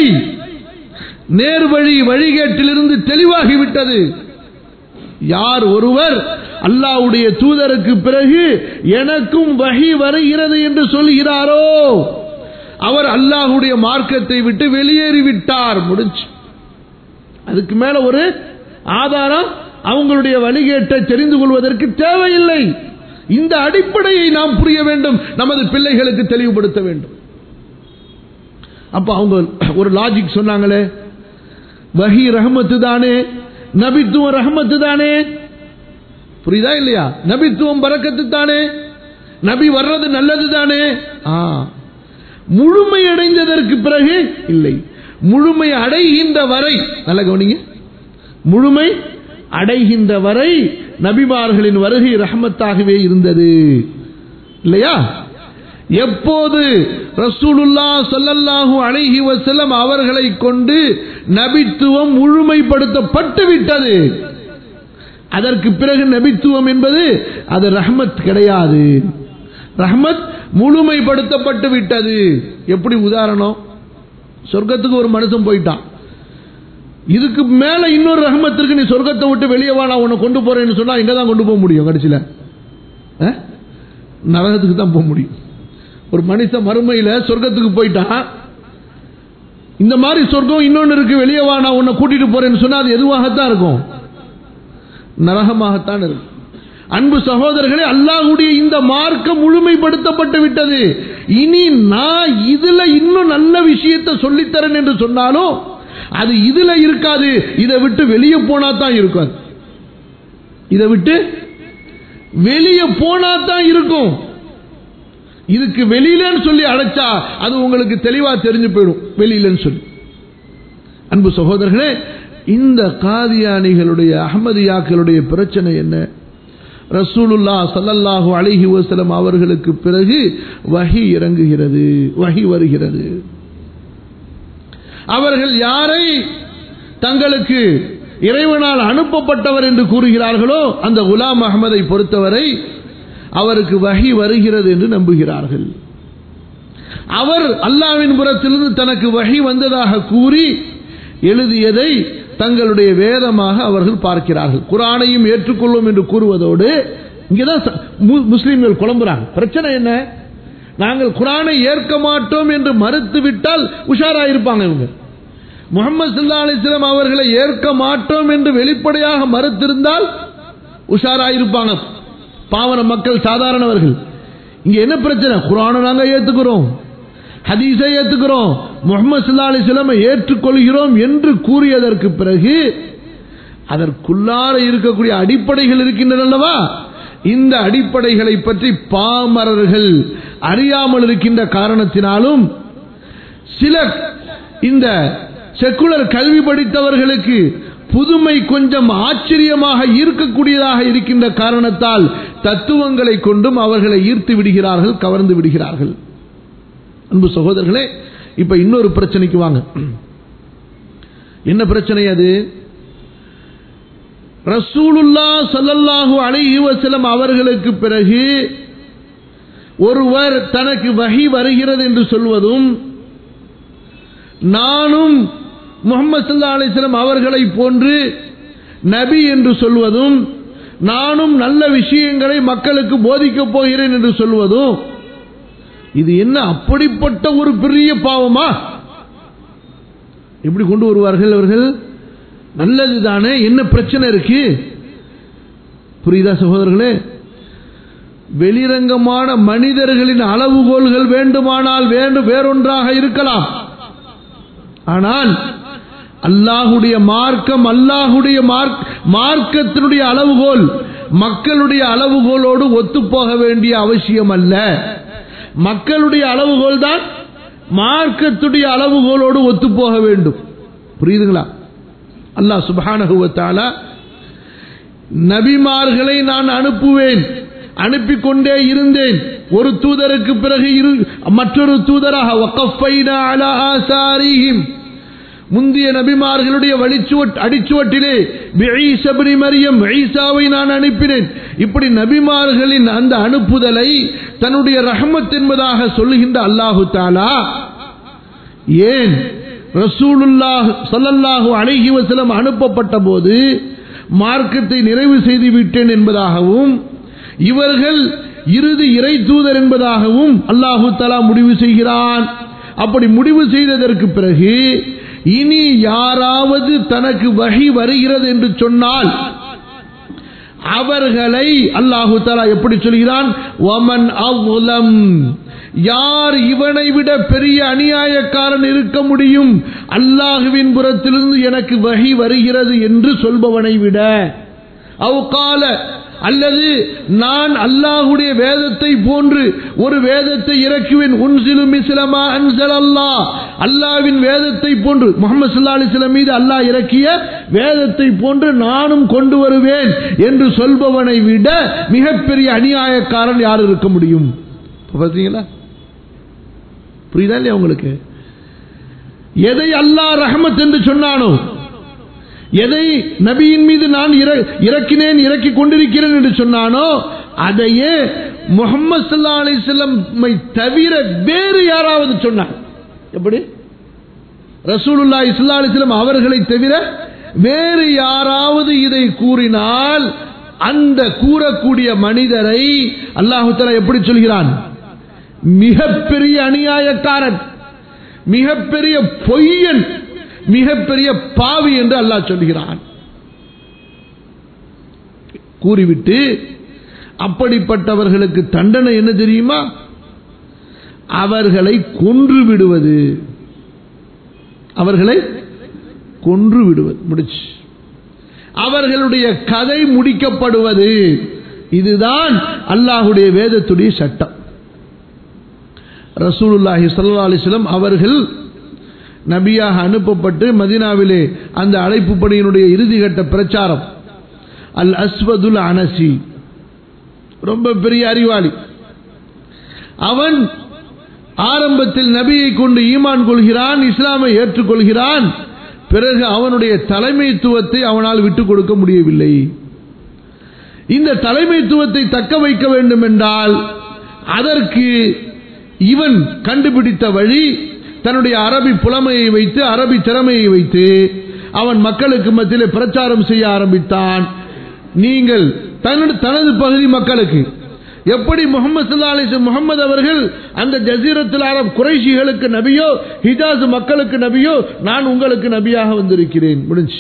நேர்வழி வழிகேட்டிலிருந்து தெளிவாகிவிட்டது யார் ஒருவர் அல்லாவுடைய தூதருக்கு பிறகு எனக்கும் வகி வருகிறது என்று சொல்கிறாரோ அவர் அல்லாஹுடைய மார்க்கத்தை விட்டு வெளியேறிவிட்டார் முடிச்சு அதுக்கு மேல ஒரு ஆதாரம் அவங்களுடைய வழிகேட்டை தெரிந்து கொள்வதற்கு தேவையில்லை இந்த அடிப்படையை நாம் புரிய வேண்டும் நமது பிள்ளைகளுக்கு தெளிவுபடுத்த வேண்டும் அப்ப அவங்க ஒரு லாஜிக் சொன்னாங்களே வஹி ரஹமத்து தானே நபித்துவம் ரஹமத்து தானே புரியுதா இல்லையா நபித்துவம் பறக்கத்து தானே நபி வர்றது நல்லது தானே ஆ முழுமை அடைந்ததற்கு பிறகு இல்லை முழுமை அடைகின்ற வரை நல்ல கவனிங்க முழுமை அடைகின்ற வரை நபிமார்களின் வருகை ரஹமத்தாகவே இருந்தது இல்லையா எப்போது ரசூலுல்லா சொல்லல்லாஹு அலைஹி வஸல்லம் அவர்களை கொண்டு நபித்துவம் முழுமைப்படுத்தப்பட்டு விட்டது அதற்கு பிறகு நபித்துவம் என்பது அது ரஹ்மத் கிடையாது ரஹ்மத் முழுமைப்படுத்தப்பட்டு விட்டது எப்படி உதாரணம் சொர்க்கத்துக்கு ஒரு மனுஷன் போயிட்டான் இதுக்கு மேல இன்னொரு ரஹமத்திற்கு நீ சொர்க்கத்தை விட்டு வெளியே வா நான் உன்னை கொண்டு போறேன்னு சொன்னா எங்க தான் கொண்டு போக முடியும் கடைசியில நரகத்துக்கு தான் போக முடியும் ஒரு மனுஷன் மறுமையில சொர்க்கத்துக்கு போயிட்டான் இந்த மாதிரி சொர்க்கம் இன்னொன்னு இருக்கு வெளியே வா நான் உன்னை கூட்டிட்டு போறேன்னு சொன்னா அது எதுவாகத்தான் இருக்கும் நரகமாகத்தான் இருக்கும் அன்பு சகோதரர்களே அல்லாஹுடைய இந்த மார்க்கம் முழுமைப்படுத்தப்பட்டு விட்டது இனி நான் இதுல இன்னும் நல்ல விஷயத்தை சொல்லித்தரேன் என்று சொன்னாலும் அது இதுல இருக்காது இதை விட்டு வெளியே போனா தான் இருக்கும் இதை விட்டு வெளியே போனா தான் இருக்கும் இதுக்கு வெளியிலன்னு சொல்லி அழைச்சா அது உங்களுக்கு தெளிவா தெரிஞ்சு போயிடும் வெளியிலன்னு சொல்லி அன்பு சகோதரர்களே இந்த காதியானிகளுடைய அகமதியாக்களுடைய பிரச்சனை என்ன ரசூலுல்லா சல்லல்லாஹு அலிஹி வசலம் அவர்களுக்கு பிறகு வகி இறங்குகிறது வகி வருகிறது அவர்கள் யாரை தங்களுக்கு இறைவனால் அனுப்பப்பட்டவர் என்று கூறுகிறார்களோ அந்த குலாம் அகமதை பொறுத்தவரை அவருக்கு வகி வருகிறது என்று நம்புகிறார்கள் அவர் அல்லாவின் புறத்திலிருந்து தனக்கு வகி வந்ததாக கூறி எழுதியதை தங்களுடைய வேதமாக அவர்கள் பார்க்கிறார்கள் குரானையும் ஏற்றுக்கொள்வோம் என்று கூறுவதோடு இங்கேதான் முஸ்லீம்கள் குழம்புறாங்க பிரச்சனை என்ன நாங்கள் குரானை ஏற்க மாட்டோம் என்று மறுத்து விட்டால் உஷாராயிருப்பாங்க இவங்க முகமது சல்லா அலிஸ்லாம் அவர்களை ஏற்க மாட்டோம் என்று வெளிப்படையாக மறுத்திருந்தால் உஷாராயிருப்பாங்க பாவன மக்கள் சாதாரணவர்கள் இங்க என்ன பிரச்சனை குரானை நாங்க ஏத்துக்கிறோம் ஹதீஸை ஏத்துக்கிறோம் முகமது சல்லா அலிஸ்லாமை ஏற்றுக்கொள்கிறோம் என்று கூறியதற்கு பிறகு அதற்குள்ளார இருக்கக்கூடிய அடிப்படைகள் இருக்கின்றன அல்லவா இந்த அடிப்படைகளை பற்றி பாமரர்கள் அறியாமல் இருக்கின்ற காரணத்தினாலும் சில இந்த செக்குலர் கல்வி படித்தவர்களுக்கு புதுமை கொஞ்சம் ஆச்சரியமாக ஈர்க்கக்கூடியதாக இருக்கின்ற காரணத்தால் தத்துவங்களை கொண்டும் அவர்களை ஈர்த்து விடுகிறார்கள் கவர்ந்து விடுகிறார்கள் அன்பு சகோதரர்களே இப்ப இன்னொரு பிரச்சனைக்கு வாங்க என்ன பிரச்சனை அது ரசூலுல்லா சல்லல்லாஹு அலைஹி வஸல்லம் அவர்களுக்கு பிறகு ஒருவர் தனக்கு வகி வருகிறது என்று சொல்வதும் நானும் முகமது சல்லா அலிஸ்லாம் அவர்களை போன்று நபி என்று சொல்வதும் நானும் நல்ல விஷயங்களை மக்களுக்கு போதிக்கப் போகிறேன் என்று சொல்வதும் இது என்ன அப்படிப்பட்ட ஒரு பெரிய பாவமா எப்படி கொண்டு வருவார்கள் அவர்கள் நல்லது தானே என்ன பிரச்சனை இருக்கு புரியுதா சகோதரர்களே வெளிரங்கமான மனிதர்களின் அளவுகோல்கள் வேண்டுமானால் வேண்டும் வேறொன்றாக இருக்கலாம் ஆனால் அல்லாஹுடைய மார்க்கம் அல்லாஹுடைய மார்க்கத்தினுடைய அளவுகோல் மக்களுடைய அளவுகோலோடு ஒத்துப்போக வேண்டிய அவசியம் அல்ல மக்களுடைய அளவுகோல் தான் மார்க்கத்துடைய அளவுகோலோடு ஒத்துப்போக வேண்டும் புரியுதுங்களா அல்லாஹ் சுபானகுவத்தால நபிமார்களை நான் அனுப்புவேன் அனுப்பி கொண்டே இருந்தேன் ஒரு தூதருக்கு பிறகு இரு மற்றொரு தூதராக முந்தைய நபிமார்களுடைய வழிச்சுவட் அடிச்சுவட்டிலே மரியம் ஈசாவை நான் அனுப்பினேன் இப்படி நபிமார்களின் அந்த அனுப்புதலை தன்னுடைய ரஹமத் என்பதாக சொல்லுகின்ற அல்லாஹு தாலா ஏன் ரசூலுல்லாஹ் சல்லல்லாஹு அலைஹி வஸல்லம் அனுப்பப்பட்ட போது மார்க்கத்தை நிறைவு செய்து விட்டேன் என்பதாகவும் இவர்கள் இறுதி இறை தூதர் என்பதாகவும் அல்லாஹு தலா முடிவு செய்கிறான் அப்படி முடிவு செய்ததற்கு பிறகு இனி யாராவது தனக்கு வகி வருகிறது என்று சொன்னால் அவர்களை அல்லாஹு தலா எப்படி சொல்கிறான் ஒமன் அவ்வுலம் யார் இவனை விட பெரிய அநியாயக்காரன் இருக்க முடியும் அல்லாஹுவின் புறத்திலிருந்து எனக்கு வகி வருகிறது என்று சொல்பவனை விட அவுகால அல்லது நான் அல்லாஹுடைய வேதத்தை போன்று ஒரு வேதத்தை இறக்குவேன் உன்சிலும் இஸ்லமா அன்சல் அல்லா அல்லாவின் வேதத்தை போன்று முகமது சல்லா அலிஸ்லாம் மீது அல்லாஹ் இறக்கிய வேதத்தை போன்று நானும் கொண்டு வருவேன் என்று சொல்பவனை விட மிகப்பெரிய அநியாயக்காரன் யார் இருக்க முடியும் பார்த்தீங்களா புரியுதா இல்லையா உங்களுக்கு எதை அல்லாஹ் ரஹமத் என்று சொன்னானோ எதை நபியின் மீது நான் இறக்கினேன் இறக்கி கொண்டிருக்கிறேன் என்று சொன்னானோ அதையே முகமது சல்லா அலிஸ்லமை தவிர வேறு யாராவது சொன்னார் எப்படி ரசூலுல்லா இஸ்லா அலிஸ்லம் அவர்களை தவிர வேறு யாராவது இதை கூறினால் அந்த கூறக்கூடிய மனிதரை அல்லாஹு தலா எப்படி சொல்கிறான் மிகப்பெரிய அநியாயக்காரன் மிகப்பெரிய பொய்யன் மிகப்பெரிய பாவி என்று அல்லாஹ் சொல்கிறான் கூறிவிட்டு அப்படிப்பட்டவர்களுக்கு தண்டனை என்ன தெரியுமா அவர்களை கொன்று விடுவது அவர்களை கொன்று விடுவது முடிச்சு அவர்களுடைய கதை முடிக்கப்படுவது இதுதான் அல்லாஹுடைய வேதத்துடைய சட்டம் ரசூலுல்லாஹி சல்லா அலிஸ்லம் அவர்கள் நபியாக அனுப்பப்பட்டு மதினாவிலே அந்த அழைப்பு பணியினுடைய இறுதிக்கட்ட பிரச்சாரம் அல் அஸ்வதுல் அனசி ரொம்ப பெரிய அறிவாளி அவன் ஆரம்பத்தில் நபியை கொண்டு ஈமான் கொள்கிறான் இஸ்லாமை ஏற்றுக்கொள்கிறான் பிறகு அவனுடைய தலைமைத்துவத்தை அவனால் விட்டுக் கொடுக்க முடியவில்லை இந்த தலைமைத்துவத்தை தக்க வைக்க வேண்டும் என்றால் அதற்கு இவன் கண்டுபிடித்த வழி தன்னுடைய அரபி புலமையை வைத்து அரபி திறமையை வைத்து அவன் மக்களுக்கு மத்தியில் பிரச்சாரம் செய்ய ஆரம்பித்தான் நீங்கள் தனது பகுதி மக்களுக்கு எப்படி முகமது சல்லா அலிஸ் முகமது அவர்கள் அந்த ஜசீரத்தில் அரப் குறைஷிகளுக்கு நபியோ ஹிஜாஸ் மக்களுக்கு நபியோ நான் உங்களுக்கு நபியாக வந்திருக்கிறேன் முடிஞ்சு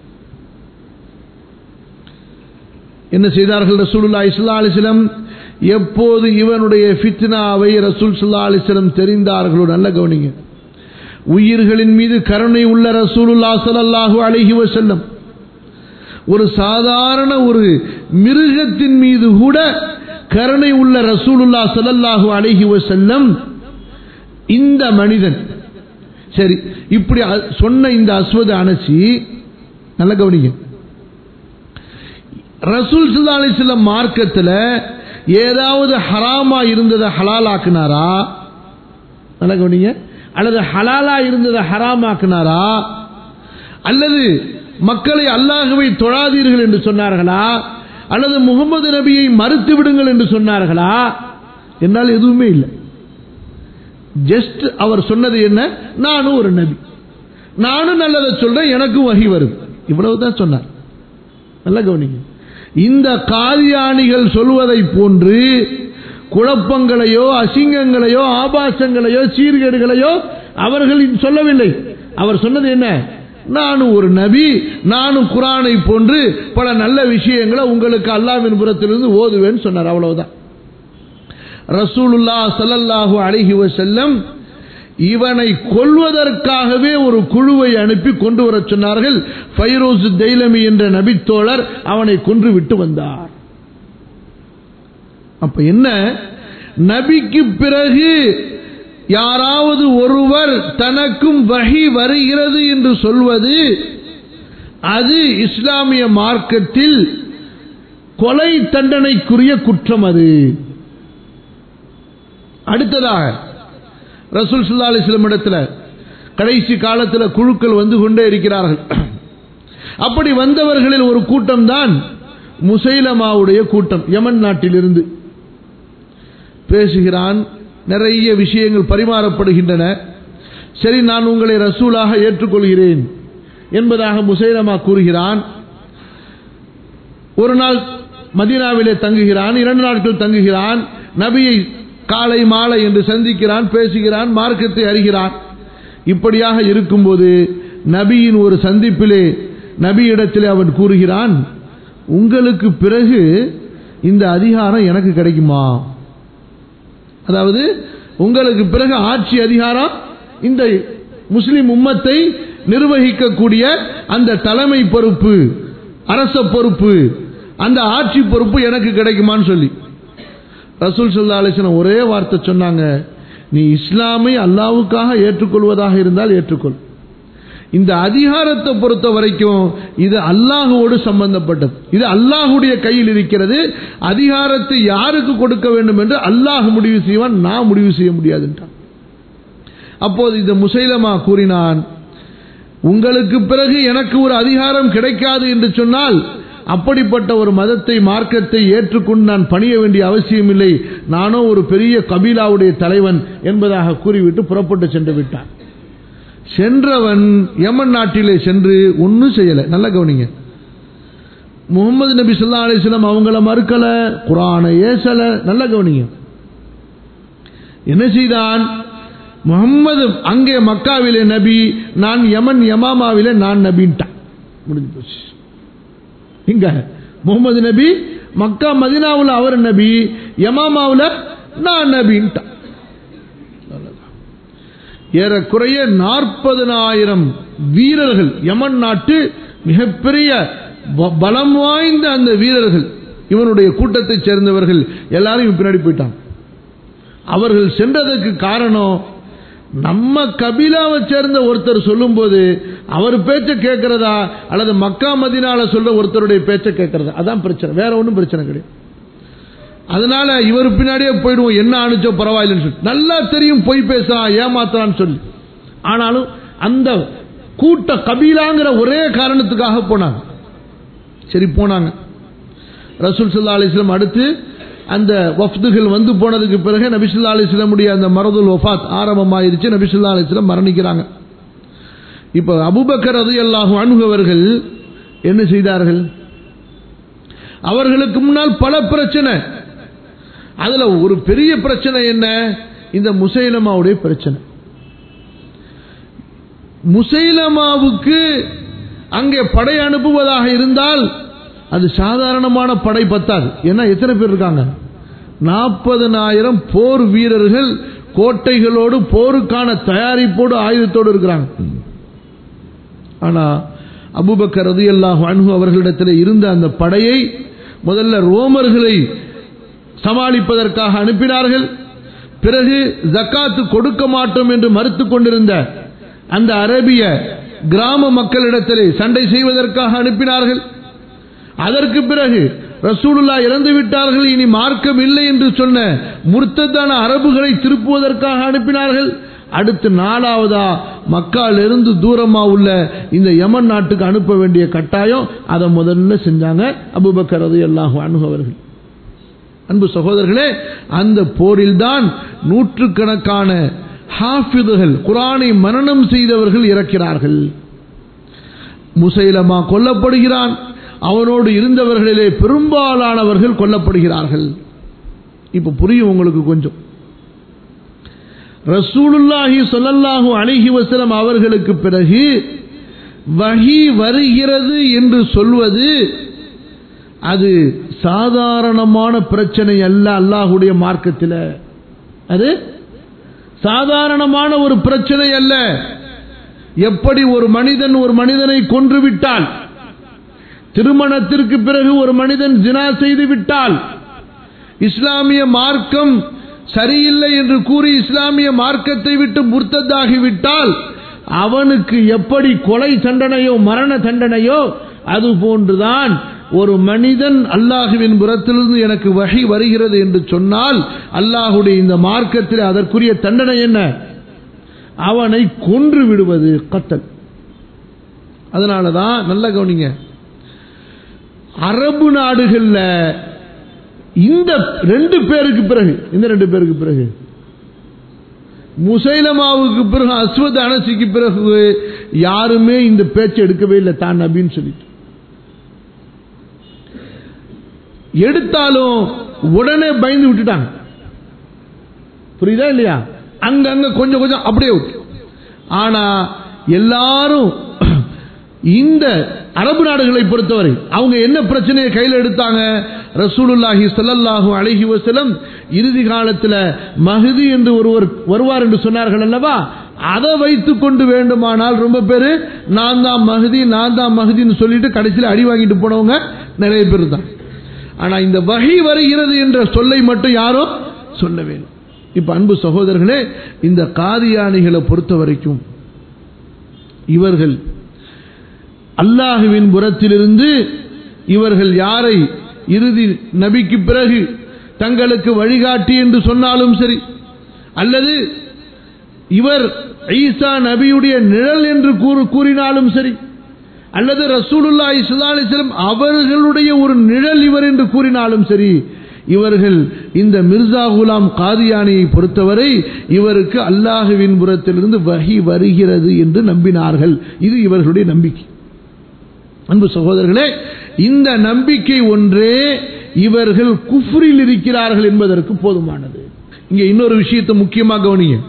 என்ன செய்தார்கள் ரசூலுல்லா இஸ்லா அலிஸ்லம் எப்போது இவனுடைய ஃபித்னாவை ரசூல் சுல்லா அலிஸ்லம் தெரிந்தார்களோ நல்ல கவனிங்க உயிர்களின் மீது கருணை உள்ள ரசூலுல்லா ஸல்லல்லாஹு அலைஹி வஸல்லம் ஒரு சாதாரண ஒரு மிருகத்தின் மீது கூட கருணை உள்ள ரசூலுல்லா ஸல்லல்லாஹு அலைஹி வஸல்லம் இந்த மனிதன் சரி இப்படி அ- சொன்ன இந்த அஸ்வத அனசி நல்ல கவனிங்க ரசூல் சல்லா அலிஸ்லம் மார்க்கத்தில் ஏதாவது ஹராமா இருந்ததை ஹலாலாக்குனாரா நல்ல கவனிங்க அல்லது ஹலாலா இருந்ததை ஹராமாக்குனாரா அல்லது மக்களை அல்லாஹுவை தொழாதீர்கள் என்று சொன்னார்களா அல்லது முகமது நபியை மறுத்து விடுங்கள் என்று சொன்னார்களா என்னால் எதுவுமே இல்லை ஜஸ்ட் அவர் சொன்னது என்ன நானும் ஒரு நபி நானும் நல்லதை சொல்றேன் எனக்கும் வகி வருது இவ்வளவுதான் சொன்னார் நல்ல கவனிங்க இந்த காதியானிகள் சொல்வதை போன்று குழப்பங்களையோ அசிங்கங்களையோ ஆபாசங்களையோ சீர்கேடுகளையோ அவர்கள் சொல்லவில்லை அவர் சொன்னது என்ன நானும் ஒரு நபி நானும் குரானை போன்று பல நல்ல விஷயங்களை உங்களுக்கு அல்லாவின் புறத்திலிருந்து ஓதுவேன்னு சொன்னார் அவ்வளவுதான் ரசூலுல்லா ஸல்லல்லாஹு அலைஹி வஸல்லம் இவனை கொல்வதற்காகவே ஒரு குழுவை அனுப்பி கொண்டு வரச் சொன்னார்கள் ஃபைரோஸ் தெய்லமி என்ற நபித்தோழர் அவனை கொன்று விட்டு வந்தார் அப்ப என்ன நபிக்கு பிறகு யாராவது ஒருவர் தனக்கும் வகி வருகிறது என்று சொல்வது அது இஸ்லாமிய மார்க்கத்தில் கொலை தண்டனைக்குரிய குற்றம் அது அடுத்ததாக ரசூல் சுல்லா அலிஸ்லம் இடத்துல கடைசி காலத்தில் குழுக்கள் வந்து கொண்டே இருக்கிறார்கள் அப்படி வந்தவர்களில் ஒரு கூட்டம் தான் முசைலமாவுடைய கூட்டம் யமன் நாட்டிலிருந்து பேசுகிறான் நிறைய விஷயங்கள் பரிமாறப்படுகின்றன சரி நான் உங்களை ரசூலாக ஏற்றுக்கொள்கிறேன் என்பதாக முசைலமா கூறுகிறான் ஒரு நாள் மதீனாவிலே தங்குகிறான் இரண்டு நாட்கள் தங்குகிறான் நபியை காலை மாலை என்று சந்திக்கிறான் பேசுகிறான் மார்க்கத்தை அறிகிறான் இப்படியாக இருக்கும்போது நபியின் ஒரு சந்திப்பிலே நபியிடத்திலே அவன் கூறுகிறான் உங்களுக்கு பிறகு இந்த அதிகாரம் எனக்கு கிடைக்குமா அதாவது உங்களுக்கு பிறகு ஆட்சி அதிகாரம் இந்த முஸ்லிம் உம்மத்தை நிர்வகிக்கக்கூடிய அந்த தலைமை பொறுப்பு அரச பொறுப்பு அந்த ஆட்சி பொறுப்பு எனக்கு கிடைக்குமான்னு சொல்லி ரசூல் சல்லா அலிஸ்லாம் ஒரே வார்த்தை சொன்னாங்க நீ இஸ்லாமை அல்லாவுக்காக ஏற்றுக்கொள்வதாக இருந்தால் ஏற்றுக்கொள் இந்த அதிகாரத்தை பொறுத்த வரைக்கும் இது அல்லாஹுவோடு சம்பந்தப்பட்டது இது அல்லாஹுடைய கையில் இருக்கிறது அதிகாரத்தை யாருக்கு கொடுக்க வேண்டும் என்று அல்லாஹ் முடிவு செய்வான் நான் முடிவு செய்ய முடியாதுன்றான் அப்போது இந்த முசைலமா கூறினான் உங்களுக்கு பிறகு எனக்கு ஒரு அதிகாரம் கிடைக்காது என்று சொன்னால் அப்படிப்பட்ட ஒரு மதத்தை மார்க்கத்தை ஏற்றுக்கொண்டு நான் பணிய வேண்டிய அவசியம் இல்லை நானோ ஒரு பெரிய கபீலாவுடைய தலைவன் என்பதாக கூறிவிட்டு புறப்பட்டு சென்று விட்டான் சென்றவன் யமன் நாட்டிலே சென்று ஒன்றும் செய்யலை நல்லா கவனிங்க முகமது நபி சொல்லா அலிஸ்லாம் அவங்கள மறுக்கல குரானை ஏசல நல்ல கவனிங்க என்ன செய்தான் முகம்மது அங்கே மக்காவிலே நபி நான் யமன் யமாமாவிலே நான் நபின்ட்டான் முடிஞ்சு போச்சு இங்க முகமது நபி மக்கா மதினாவில் அவர் நபி யமாமாவில் நான் நபின்ட்டான் ஏறக்குறைய நாற்பதனாயிரம் வீரர்கள் யமன் நாட்டு மிகப்பெரிய ப- பலம் வாய்ந்த அந்த வீரர்கள் இவனுடைய கூட்டத்தைச் சேர்ந்தவர்கள் எல்லாரும் பின்னாடி போயிட்டான் அவர்கள் சென்றதற்கு காரணம் நம்ம கபிலாவை சேர்ந்த ஒருத்தர் சொல்லும்போது அவர் பேச்ச கேட்கிறதா அல்லது மக்கா மதினால சொல்ற ஒருத்தருடைய பேச்ச கேட்கிறதா அதான் பிரச்சனை வேற ஒன்றும் பிரச்சனை கிடையாது அதனால இவர் பின்னாடியே போயிடுவோம் என்ன அனுச்சோ பரவாயில்லைன்னு சொல்லி நல்லா தெரியும் பொய் பேசுறான் ஏமாத்துறான்னு சொல்லி ஆனாலும் அந்த கூட்ட கபீலாங்கிற ஒரே காரணத்துக்காக போனாங்க சரி போனாங்க ரசூல் சல்லா அலிஸ்லாம் அடுத்து அந்த வஃப்துகள் வந்து போனதுக்கு பிறகு நபிசுல்லா அலிஸ்லமுடைய அந்த மரதுல் வஃபாத் ஆரம்பமாயிருச்சு நபிசுல்லா அலிஸ்லாம் மரணிக்கிறாங்க இப்போ அபுபக்கர் அது அல்லாஹு அணுகவர்கள் என்ன செய்தார்கள் அவர்களுக்கு முன்னால் பல பிரச்சனை அதுல ஒரு பெரிய பிரச்சனை என்ன இந்த முசைலமாவுடைய பிரச்சனை முசைலமாவுக்கு அங்கே படை அனுப்புவதாக இருந்தால் அது சாதாரணமான படை பத்தாது ஏன்னா எத்தனை பேர் இருக்காங்க நாற்பதனாயிரம் போர் வீரர்கள் கோட்டைகளோடு போருக்கான தயாரிப்போடு ஆயுதத்தோடு இருக்கிறாங்க ஆனா அபுபக்கர் ரதி அல்லாஹ் அன்ஹு அவர்களிடத்தில் இருந்த அந்த படையை முதல்ல ரோமர்களை சமாளிப்பதற்காக அனுப்பினார்கள் பிறகு ஜக்காத்து கொடுக்க மாட்டோம் என்று மறுத்து கொண்டிருந்த அந்த அரபிய கிராம மக்களிடத்திலே சண்டை செய்வதற்காக அனுப்பினார்கள் அதற்கு பிறகு ரசூலுல்லா இறந்து விட்டார்கள் இனி மார்க்கம் இல்லை என்று சொன்ன முர்த்தத்தான அரபுகளை திருப்புவதற்காக அனுப்பினார்கள் அடுத்து நாலாவதா மக்கால் இருந்து தூரமா உள்ள இந்த யமன் நாட்டுக்கு அனுப்ப வேண்டிய கட்டாயம் அதை முதல்ல செஞ்சாங்க அபுபக்கர் அது எல்லாம் அணுகவர்கள் அன்பு சகோதரர்களே அந்த போரில்தான் நூற்றுக்கணக்கான ஹாஃபிதுகள் குரானை மனனம் செய்தவர்கள் இறக்கிறார்கள் முசைலமா கொல்லப்படுகிறான் அவனோடு இருந்தவர்களிலே பெரும்பாலானவர்கள் கொல்லப்படுகிறார்கள் இப்ப புரியும் உங்களுக்கு கொஞ்சம் ரசூலுல்லாஹி சொல்லல்லாஹு அழகி வசலம் அவர்களுக்கு பிறகு வகி வருகிறது என்று சொல்வது அது சாதாரணமான பிரச்சனை அல்ல அல்லாஹுடைய மார்க்கத்தில் அது சாதாரணமான ஒரு பிரச்சனை அல்ல எப்படி ஒரு மனிதன் ஒரு மனிதனை கொன்று விட்டால் திருமணத்திற்கு பிறகு ஒரு மனிதன் ஜினா செய்து விட்டால் இஸ்லாமிய மார்க்கம் சரியில்லை என்று கூறி இஸ்லாமிய மார்க்கத்தை விட்டு முர்த்ததாகிவிட்டால் அவனுக்கு எப்படி கொலை தண்டனையோ மரண தண்டனையோ அது போன்றுதான் ஒரு மனிதன் அல்லாஹுவின் புறத்திலிருந்து எனக்கு வகை வருகிறது என்று சொன்னால் அல்லாஹுடைய இந்த மார்க்கத்தில் அதற்குரிய தண்டனை என்ன அவனை கொன்று விடுவது கத்தல் அதனாலதான் நல்ல கவனிங்க அரபு நாடுகள்ல இந்த ரெண்டு பேருக்கு பிறகு இந்த ரெண்டு பேருக்கு பிறகு முசைலமாவுக்கு பிறகு அஸ்வத் அனசிக்கு பிறகு யாருமே இந்த பேச்சை எடுக்கவே இல்லை தான் நபின்னு சொல்லிட்டு எடுத்தாலும் உடனே பயந்து விட்டுட்டாங்க புரியுதா இல்லையா அங்கங்க கொஞ்சம் கொஞ்சம் அப்படியே விட்டு ஆனா எல்லாரும் இந்த அரபு நாடுகளை பொறுத்தவரை அவங்க என்ன பிரச்சனையை கையில் எடுத்தாங்க ரசூலுல்லாஹி ஸல்லல்லாஹு அலைஹி வஸல்லம் இறுதி காலத்தில் மஹதி என்று ஒருவர் வருவார் என்று சொன்னார்கள் அல்லவா அதை வைத்துக் கொண்டு வேண்டுமானால் ரொம்ப பேரு நான் தான் மஹதி நான் தான் மஹதின்னு சொல்லிட்டு கடைசியில் அடி வாங்கிட்டு போனவங்க நிறைய பேர் தான் ஆனா இந்த வகை வருகிறது என்ற சொல்லை மட்டும் யாரும் சொல்ல வேண்டும் இப்ப அன்பு சகோதரர்களே இந்த காதியானிகளை பொறுத்த வரைக்கும் இவர்கள் அல்லாஹுவின் புறத்திலிருந்து இவர்கள் யாரை இறுதி நபிக்கு பிறகு தங்களுக்கு வழிகாட்டி என்று சொன்னாலும் சரி அல்லது இவர் ஈசா நபியுடைய நிழல் என்று கூறு கூறினாலும் சரி அல்லது ரசூலுல்லா இஸ்லாலிஸ்லம் அவர்களுடைய ஒரு நிழல் இவர் என்று கூறினாலும் சரி இவர்கள் இந்த மிர்சா குலாம் காதியானியை பொறுத்தவரை இவருக்கு அல்லாஹுவின் புறத்திலிருந்து வகி வருகிறது என்று நம்பினார்கள் இது இவர்களுடைய நம்பிக்கை அன்பு சகோதரர்களே இந்த நம்பிக்கை ஒன்றே இவர்கள் குஃப்ரில் இருக்கிறார்கள் என்பதற்கு போதுமானது இங்க இன்னொரு விஷயத்தை முக்கியமாக கவனிங்க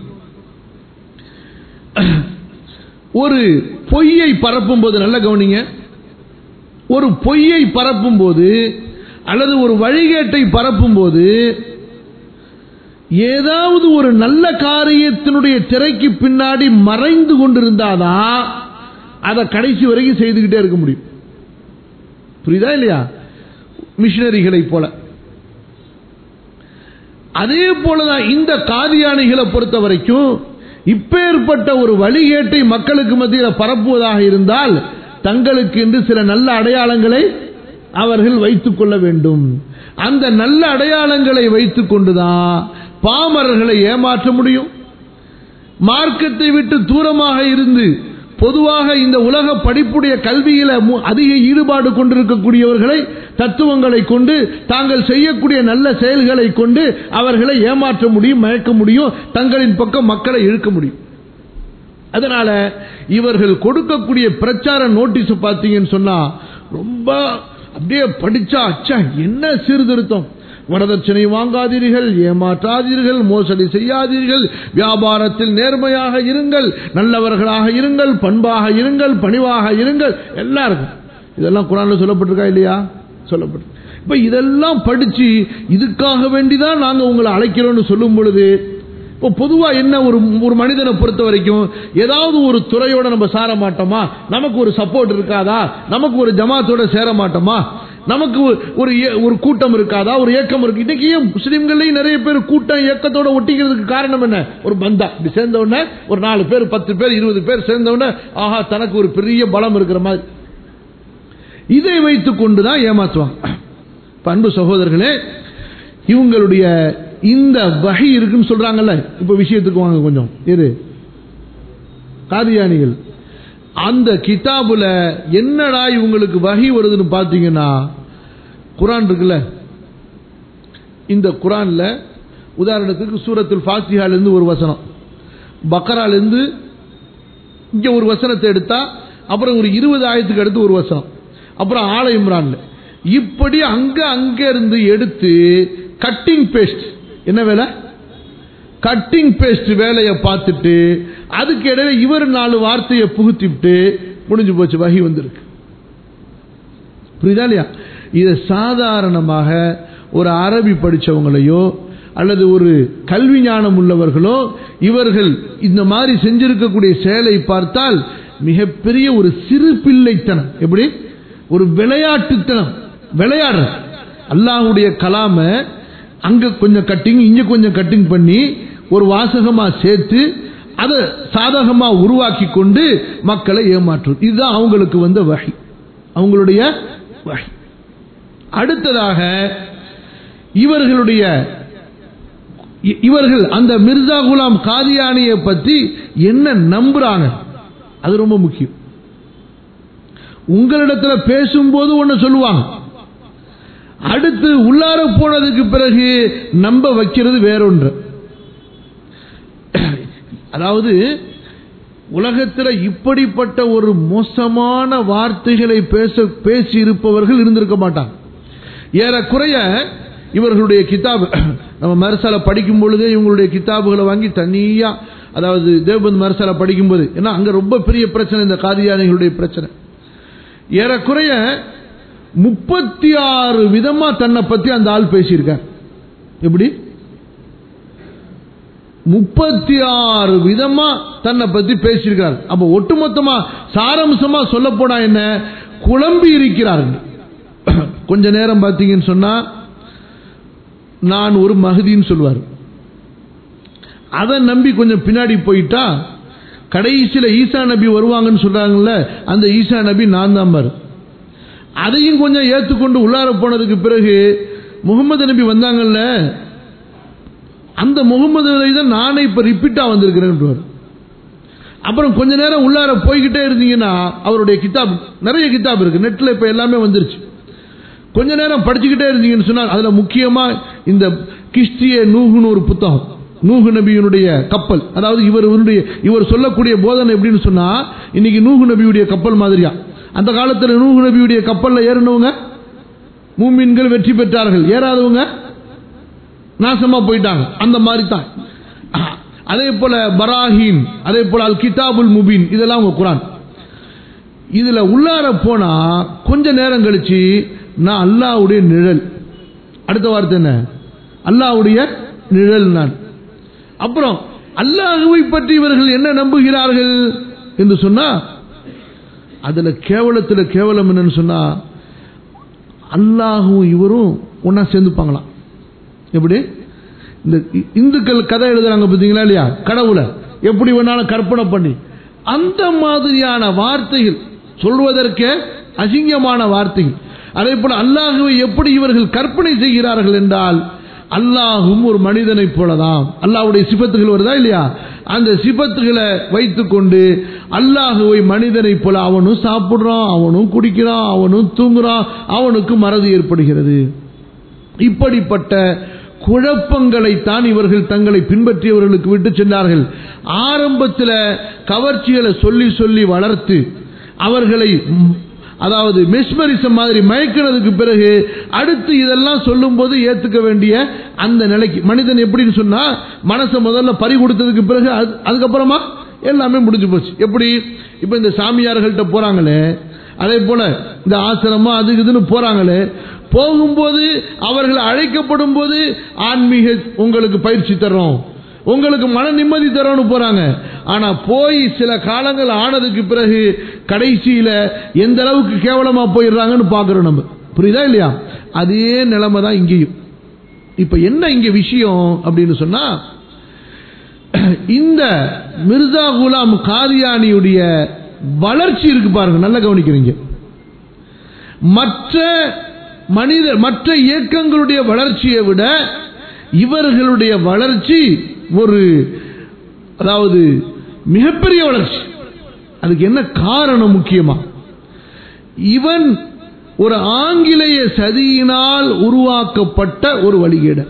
ஒரு பொய்யை பரப்பும் போது நல்ல கவனிங்க ஒரு பொய்யை பரப்பும் போது அல்லது ஒரு வழிகேட்டை பரப்பும் போது ஏதாவது ஒரு நல்ல காரியத்தினுடைய திரைக்கு பின்னாடி மறைந்து கொண்டிருந்தாதான் அதை கடைசி வரைக்கும் செய்துக்கிட்டே இருக்க முடியும் புரியுதா இல்லையா மிஷினரிகளை போல அதே போலதான் இந்த காதியானிகளை பொறுத்த வரைக்கும் இப்பேற்பட்ட ஒரு வழிகேட்டை மக்களுக்கு மத்தியில் பரப்புவதாக இருந்தால் தங்களுக்கு என்று சில நல்ல அடையாளங்களை அவர்கள் வைத்துக் கொள்ள வேண்டும் அந்த நல்ல அடையாளங்களை வைத்துக் கொண்டுதான் பாமரர்களை ஏமாற்ற முடியும் மார்க்கத்தை விட்டு தூரமாக இருந்து பொதுவாக இந்த உலக படிப்புடைய கல்வியில அதிக ஈடுபாடு கொண்டிருக்கக்கூடியவர்களை தத்துவங்களை கொண்டு தாங்கள் செய்யக்கூடிய நல்ல செயல்களை கொண்டு அவர்களை ஏமாற்ற முடியும் மயக்க முடியும் தங்களின் பக்கம் மக்களை இழுக்க முடியும் அதனால இவர்கள் கொடுக்கக்கூடிய பிரச்சார நோட்டீஸ் பார்த்தீங்கன்னு சொன்னா ரொம்ப அப்படியே படிச்சா அச்சா என்ன சீர்திருத்தம் வரதட்சணை வாங்காதீர்கள் ஏமாற்றாதீர்கள் மோசடி செய்யாதீர்கள் வியாபாரத்தில் நேர்மையாக இருங்கள் நல்லவர்களாக இருங்கள் பண்பாக இருங்கள் பணிவாக இருங்கள் எல்லாருக்கும் இதெல்லாம் குரான்ல சொல்லப்பட்டிருக்கா இல்லையா சொல்லப்பட்டு இப்ப இதெல்லாம் படிச்சு இதுக்காக வேண்டிதான் நாங்க உங்களை அழைக்கிறோம்னு சொல்லும் பொழுது இப்போ பொதுவா என்ன ஒரு ஒரு மனிதனை பொறுத்த வரைக்கும் ஏதாவது ஒரு துறையோட நம்ம சேர மாட்டோமா நமக்கு ஒரு சப்போர்ட் இருக்காதா நமக்கு ஒரு ஜமாத்தோட சேர மாட்டோமா நமக்கு ஒரு- ஒரு ஏ- ஒரு கூட்டம் இருக்காதா ஒரு இயக்கம் இருக்கு இன்னைக்கு ஏன் முஸ்லீம்கள்லயும் நிறைய பேர் கூட்டம் இயக்கத்தோட ஒட்டிக்கிறதுக்கு காரணம் என்ன ஒரு பந்தா இப்படி சேர்ந்த உடனே ஒரு நாலு பேர் பத்து பேர் இருபது பேர் சேர்ந்த உடனே ஆஹா தனக்கு ஒரு பெரிய பலம் இருக்கிற மாதிரி இதை வைத்துக் கொண்டுதான் ஏமாற்றுவாங்க இப்ப அன்பு சகோதரர்களே இவங்களுடைய இந்த வகை இருக்குன்னு சொல்றாங்கல்ல இப்ப விஷயத்துக்கு வாங்க கொஞ்சம் இது காதியானிகள் அந்த கிதாபுல என்னடா இவங்களுக்கு வகை வருதுன்னு பாத்தீங்கன்னா குரான் இருக்குல்ல இந்த குரான்ல உதாரணத்துக்கு சூரத்துல் ஃபாத்திஹால இருந்து ஒரு வசனம் பக்கரால இருந்து இங்க ஒரு வசனத்தை எடுத்தா அப்புறம் ஒரு இருபது ஆயத்துக்கு அடுத்து ஒரு வசனம் அப்புறம் ஆல இம்ரான்ல இப்படி அங்க அங்க இருந்து எடுத்து கட்டிங் பேஸ்ட் என்ன வேலை கட்டிங் பேஸ்ட் வேலையை பார்த்துட்டு அதுக்கு இடையில இவர் நாலு வார்த்தையை புகுத்திவிட்டு முடிஞ்சு போச்சு வகி வந்திருக்கு புரியுதா இல்லையா இதை சாதாரணமாக ஒரு அரபி படிச்சவங்களையோ அல்லது ஒரு கல்வி ஞானம் உள்ளவர்களோ இவர்கள் இந்த மாதிரி செஞ்சிருக்கக்கூடிய செயலை பார்த்தால் மிகப்பெரிய ஒரு சிறு பிள்ளைத்தனம் எப்படி ஒரு விளையாட்டுத்தனம் விளையாடுற அல்லாஹ்வுடைய கலாம அங்க கொஞ்சம் கட்டிங் இங்க கொஞ்சம் கட்டிங் பண்ணி ஒரு வாசகமா சேர்த்து அதை சாதகமா உருவாக்கி கொண்டு மக்களை ஏமாற்றும் இதுதான் அவங்களுக்கு வந்த வகை அவங்களுடைய வகை அடுத்ததாக இவர்களுடைய இ- இவர்கள் அந்த மிர்சா குலாம் காதியானியை பத்தி என்ன நம்புறாங்க அது ரொம்ப முக்கியம் உங்களிடத்துல பேசும்போது ஒன்னு சொல்லுவாங்க அடுத்து உள்ளார போனதுக்கு பிறகு நம்ப வைக்கிறது வேறொன்று அதாவது உலகத்தில் இப்படிப்பட்ட ஒரு மோசமான வார்த்தைகளை பேச பேசி இருப்பவர்கள் இருந்திருக்க மாட்டாங்க ஏறக்குறைய இவர்களுடைய கிதாப் நம்ம மரசால படிக்கும் பொழுதே இவங்களுடைய கிதாபுகளை வாங்கி தனியா அதாவது தேவபந்த் மரசால படிக்கும்போது ஏன்னா அங்க ரொம்ப பெரிய பிரச்சனை இந்த காதியானிகளுடைய பிரச்சனை ஏறக்குறைய முப்பத்தி ஆறு விதமா தன்னை பத்தி அந்த ஆள் பேசியிருக்கார் எப்படி முப்பத்தி ஆறு விதமா தன்னை பத்தி பேசியிருக்கார் அப்ப ஒட்டுமொத்தமா சாரம்சமா சொல்ல போனா என்ன குழம்பி இருக்கிறார்கள் கொஞ்ச நேரம் பார்த்தீங்கன்னு சொன்னா நான் ஒரு மகதின்னு சொல்லுவார் அதை நம்பி கொஞ்சம் பின்னாடி போயிட்டா கடைசியில ஈசா நபி வருவாங்கன்னு சொல்றாங்கல்ல அந்த ஈசா நபி நான் தான் பாரு அதையும் கொஞ்சம் ஏத்துக்கொண்டு உள்ளார போனதுக்கு பிறகு முகமது நபி வந்தாங்கல்ல அந்த முகமது நபி தான் நானே இப்ப ரிப்பீட்டா வந்திருக்கிறேன் அப்புறம் கொஞ்ச நேரம் உள்ளார போய்கிட்டே இருந்தீங்கன்னா அவருடைய கிதாப் நிறைய கிதாப் இருக்கு நெட்ல இப்ப எல்லாமே வந்துருச்சு கொஞ்ச நேரம் படிச்சுக்கிட்டே இருந்தீங்கன்னு சொன்னால் அதுல முக்கியமா இந்த கிறிஸ்டிய நூகுன்னு ஒரு புத்தகம் நூகு நபியினுடைய கப்பல் அதாவது இவர் இவருடைய இவர் சொல்லக்கூடிய போதனை எப்படின்னு சொன்னா இன்னைக்கு நூகு நபியுடைய கப்பல் மாதிரியா அந்த காலத்துல நூகு நபியுடைய கப்பல்ல ஏறினவங்க மூமின்கள் வெற்றி பெற்றார்கள் ஏறாதவங்க நாசமா போயிட்டாங்க அந்த மாதிரி தான் அதே போல பராஹீன் அதே போல அல் கிதாபுல் முபீன் இதெல்லாம் உங்க குரான் இதுல உள்ளார போனா கொஞ்ச நேரம் கழிச்சு நான் அல்லாஹ்வுடைய நிழல் அடுத்த வார்த்தை என்ன அல்லாஹ்வுடைய நிழல் நான் அப்புறம் அல்லாஹுவை பற்றி இவர்கள் என்ன நம்புகிறார்கள் என்று சொன்னா அதுல கேவலத்துல கேவலம் என்னன்னு சொன்னா அல்லாஹும் இவரும் ஒன்னா சேர்ந்துப்பாங்களாம் எப்படி இந்த இ- இந்துக்கள் கதை எழுதுறாங்க பார்த்தீங்களா இல்லையா கடவுளை எப்படி வேணாலும் கற்பனை பண்ணி அந்த மாதிரியான வார்த்தைகள் சொல்வதற்கே அசிங்கமான வார்த்தைகள் அதே போல அல்லாஹுவை எப்படி இவர்கள் கற்பனை செய்கிறார்கள் என்றால் அல்லாஹும் ஒரு மனிதனைப் போலதான் அல்லாஹ்வுடைய சிபத்துகள் வருதா இல்லையா அந்த சிபத்துகளை வைத்துக்கொண்டு அல்லாஹுவை மனிதனைப் போல அவனும் சாப்பிடுறான் அவனும் குடிக்கிறான் அவனும் தூங்குறான் அவனுக்கு மறதி ஏற்படுகிறது இப்படிப்பட்ட குழப்பங்களைத்தான் இவர்கள் தங்களை பின்பற்றியவர்களுக்கு விட்டு சென்றார்கள் ஆரம்பத்தில் கவர்ச்சிகளை சொல்லி சொல்லி வளர்த்து அவர்களை ம், அதாவது மெஸ்மரிசம் மாதிரி மயக்கினதுக்கு பிறகு அடுத்து இதெல்லாம் சொல்லும்போது ஏத்துக்க வேண்டிய அந்த நிலைக்கு மனிதன் எப்படின்னு சொன்னா மனசை முதல்ல பறி கொடுத்ததுக்கு பிறகு அது- அதுக்கப்புறமா எல்லாமே முடிஞ்சு போச்சு எப்படி இப்ப இந்த சாமியார்கள்ட்ட போறாங்களே அதே போல இந்த ஆசிரமம் அது இதுன்னு போறாங்களே போகும்போது அவர்கள் அழைக்கப்படும் போது ஆன்மீக உங்களுக்கு பயிற்சி தர்றோம் உங்களுக்கு மன நிம்மதி தரோன்னு போறாங்க ஆனா போய் சில காலங்கள் ஆனதுக்கு பிறகு கடைசியில எந்த அளவுக்கு கேவலமா போயிடுறாங்கன்னு பாக்குறோம் நம்ம புரியுதா இல்லையா அதே நிலைமை தான் இங்கேயும் இப்ப என்ன இங்க விஷயம் அப்படின்னு சொன்னா இந்த மிர்சா குலாம் காதியானியுடைய வளர்ச்சி இருக்கு பாருங்க நல்லா கவனிக்கிறீங்க மற்ற மனித மற்ற இயக்கங்களுடைய வளர்ச்சியை விட இவர்களுடைய வளர்ச்சி ஒரு அதாவது மிகப்பெரிய வளர்ச்சி அதுக்கு என்ன காரணம் முக்கியமா இவன் ஒரு ஆங்கிலேய சதியினால் உருவாக்கப்பட்ட ஒரு வழிகேடு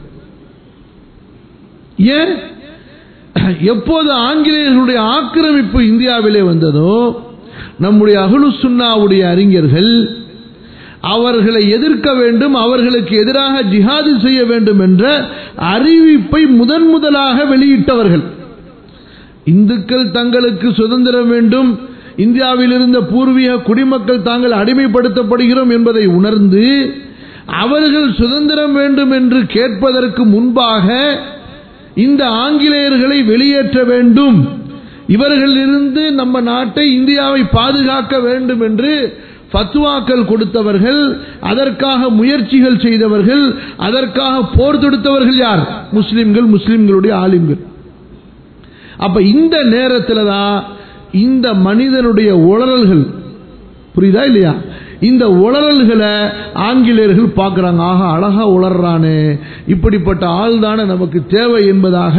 ஏன் எப்போது ஆங்கிலேயர்களுடைய ஆக்கிரமிப்பு இந்தியாவிலே வந்ததோ நம்முடைய அகலு சுன்னாவுடைய அறிஞர்கள் அவர்களை எதிர்க்க வேண்டும் அவர்களுக்கு எதிராக ஜிஹாது செய்ய வேண்டும் என்ற அறிவிப்பை முதன் முதலாக வெளியிட்டவர்கள் இந்துக்கள் தங்களுக்கு சுதந்திரம் வேண்டும் இந்தியாவில் இருந்த பூர்வீக குடிமக்கள் தாங்கள் அடிமைப்படுத்தப்படுகிறோம் என்பதை உணர்ந்து அவர்கள் சுதந்திரம் வேண்டும் என்று கேட்பதற்கு முன்பாக இந்த ஆங்கிலேயர்களை வெளியேற்ற வேண்டும் இவர்களிலிருந்து நம்ம நாட்டை இந்தியாவை பாதுகாக்க வேண்டும் என்று ஃபத்வாக்கள் கொடுத்தவர்கள் அதற்காக முயற்சிகள் செய்தவர்கள் அதற்காக போர் தொடுத்தவர்கள் யார் முஸ்லிம்கள் முஸ்லிம்களுடைய ஆலிம்கள் அப்ப இந்த நேரத்தில் தான் இந்த மனிதனுடைய உளறல்கள் புரியுதா இல்லையா இந்த உளறல்களை ஆங்கிலேயர்கள் பார்க்கறாங்க ஆக அழகா உளர்றானே இப்படிப்பட்ட ஆள் தானே நமக்கு தேவை என்பதாக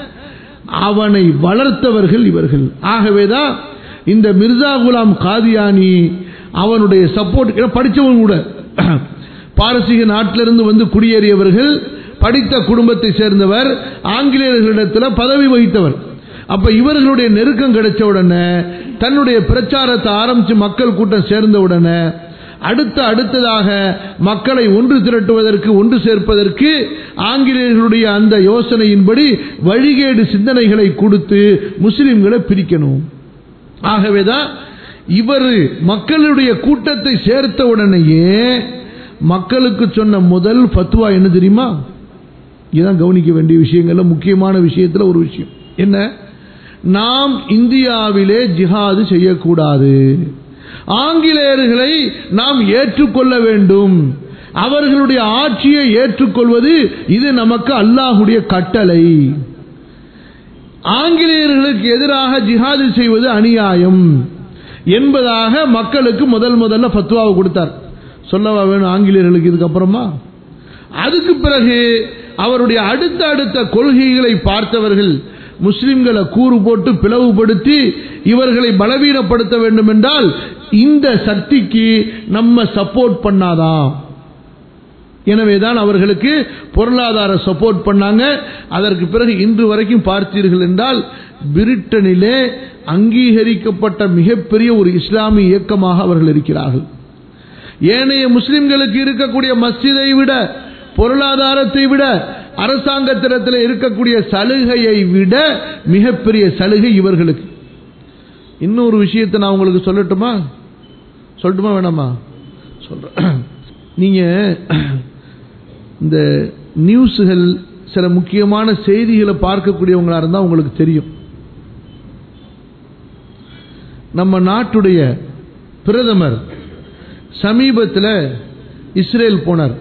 அவனை வளர்த்தவர்கள் இவர்கள் ஆகவேதான் இந்த மிர்சா குலாம் காதியானி அவனுடைய சப்போர்ட் படித்தவன் கூட பாரசீக நாட்டிலிருந்து வந்து குடியேறியவர்கள் படித்த குடும்பத்தை சேர்ந்தவர் ஆங்கிலேயர்களிடத்தில் பதவி வகித்தவர் அப்ப இவர்களுடைய நெருக்கம் கிடைச்ச உடனே தன்னுடைய பிரச்சாரத்தை ஆரம்பிச்சு மக்கள் கூட்டம் சேர்ந்த உடனே அடுத்த அடுத்ததாக மக்களை ஒன்று திரட்டுவதற்கு ஒன்று சேர்ப்பதற்கு ஆங்கிலேயர்களுடைய அந்த யோசனையின்படி வழிகேடு சிந்தனைகளை கொடுத்து முஸ்லிம்களை பிரிக்கணும் ஆகவேதான் இவர் மக்களுடைய கூட்டத்தை சேர்த்த உடனேயே மக்களுக்கு சொன்ன முதல் ஃபத்வா என்ன தெரியுமா இதான் கவனிக்க வேண்டிய விஷயங்கள்ல முக்கியமான விஷயத்துல ஒரு விஷயம் என்ன நாம் இந்தியாவிலே ஜிஹாது செய்யக்கூடாது ஆங்கிலேயர்களை நாம் ஏற்றுக்கொள்ள வேண்டும் அவர்களுடைய ஆட்சியை ஏற்றுக்கொள்வது இது நமக்கு அல்லாஹுடைய கட்டளை ஆங்கிலேயர்களுக்கு எதிராக ஜிஹாது செய்வது அநியாயம் என்பதாக மக்களுக்கு முதல் முதல்ல ஃபத்வாவை கொடுத்தார் சொல்லவா வேணும் ஆங்கிலேயர்களுக்கு இதுக்கப்புறமா அதுக்கு பிறகு அவருடைய அடுத்த அடுத்த கொள்கைகளை பார்த்தவர்கள் முஸ்லிம்களை கூறு போட்டு பிளவுபடுத்தி இவர்களை பலவீனப்படுத்த வேண்டும் என்றால் இந்த சக்திக்கு நம்ம சப்போர்ட் பண்ணாதான் எனவேதான் அவர்களுக்கு பொருளாதார சப்போர்ட் பண்ணாங்க அதற்கு பிறகு இன்று வரைக்கும் பார்த்தீர்கள் என்றால் பிரிட்டனிலே அங்கீகரிக்கப்பட்ட மிகப்பெரிய ஒரு இஸ்லாமிய இயக்கமாக அவர்கள் இருக்கிறார்கள் ஏனைய முஸ்லிம்களுக்கு இருக்கக்கூடிய மஸ்ஜிதை விட பொருளாதாரத்தை விட அரசாங்கத்திடத்தில் இருக்கக்கூடிய சலுகையை விட மிகப்பெரிய சலுகை இவர்களுக்கு இன்னொரு விஷயத்தை நான் உங்களுக்கு சொல்லட்டுமா சொல்லட்டுமா வேணாமா சொல்றேன் நீங்க இந்த நியூஸுகள் சில முக்கியமான செய்திகளை பார்க்கக்கூடியவங்களா இருந்தா உங்களுக்கு தெரியும் நம்ம நாட்டுடைய பிரதமர் சமீபத்தில் இஸ்ரேல் போனார்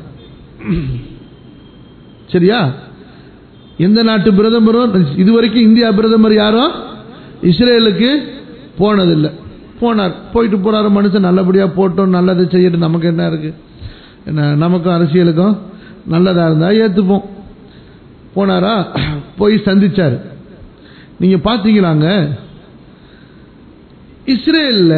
சரியா எந்த நாட்டு பிரதமரும் இதுவரைக்கும் இந்தியா பிரதமர் யாரும் இஸ்ரேலுக்கு போனதில்லை போனார் போயிட்டு போறாரு மனுஷன் நல்லபடியா போட்டோம் நல்லதை செய்யட்டும் நமக்கு என்ன இருக்கு என்ன நமக்கும் அரசியலுக்கும் நல்லதா இருந்தா ஏத்துப்போம் போனாரா போய் சந்திச்சாரு நீங்க பாத்தீங்களாங்க இஸ்ரேல்ல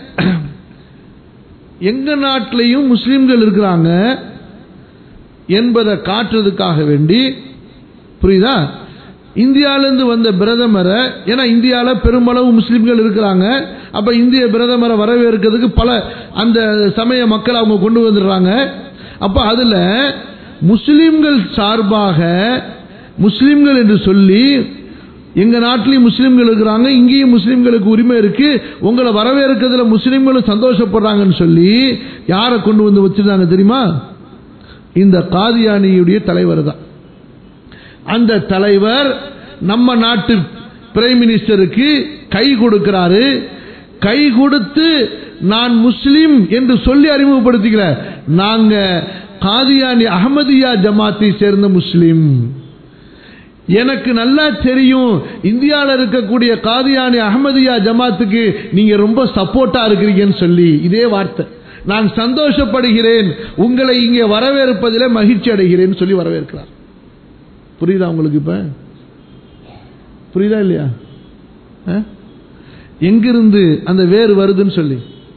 எங்க நாட்டிலையும் முஸ்லிம்கள் இருக்கிறாங்க என்பதை காட்டுறதுக்காக வேண்டி புரியுதா இந்தியாவிலேருந்து வந்த பிரதமரை ஏன்னா இந்தியாவில் பெருமளவு முஸ்லீம்கள் இருக்கிறாங்க அப்ப இந்திய பிரதமரை வரவேற்கிறதுக்கு பல அந்த சமய மக்கள் அவங்க கொண்டு வந்துடுறாங்க அப்ப அதுல முஸ்லிம்கள் சார்பாக முஸ்லிம்கள் என்று சொல்லி எங்க நாட்டிலையும் முஸ்லிம்கள் இருக்கிறாங்க இங்கேயும் முஸ்லிம்களுக்கு உரிமை இருக்கு உங்களை வரவேற்கிறதுல முஸ்லிம்களும் சந்தோஷப்படுறாங்கன்னு சொல்லி யாரை கொண்டு வந்து வச்சிருந்தாங்க தெரியுமா இந்த காதியானியுடைய தலைவர் தான் அந்த தலைவர் நம்ம நாட்டு பிரைம் மினிஸ்டருக்கு கை கொடுக்கிறாரு கை கொடுத்து நான் முஸ்லிம் என்று சொல்லி அறிமுகப்படுத்திக்கல நாங்க காதியானி அகமதியா ஜமாத்தை சேர்ந்த முஸ்லிம் எனக்கு நல்லா தெரியும் இந்தியாவில் இருக்கக்கூடிய காதியானி அகமதியா ஜமாத்துக்கு நீங்க ரொம்ப சப்போர்ட்டா இருக்கிறீங்கன்னு சொல்லி இதே வார்த்தை நான் சந்தோஷப்படுகிறேன் உங்களை இங்கே வரவேற்பதிலே மகிழ்ச்சி அடைகிறேன் சொல்லி வரவேற்கிறார் புரியுதா உங்களுக்கு இப்ப புரியுதா இல்லையா அஹ்? எங்கிருந்து அந்த வேறு வருதுன்னு சொல்லி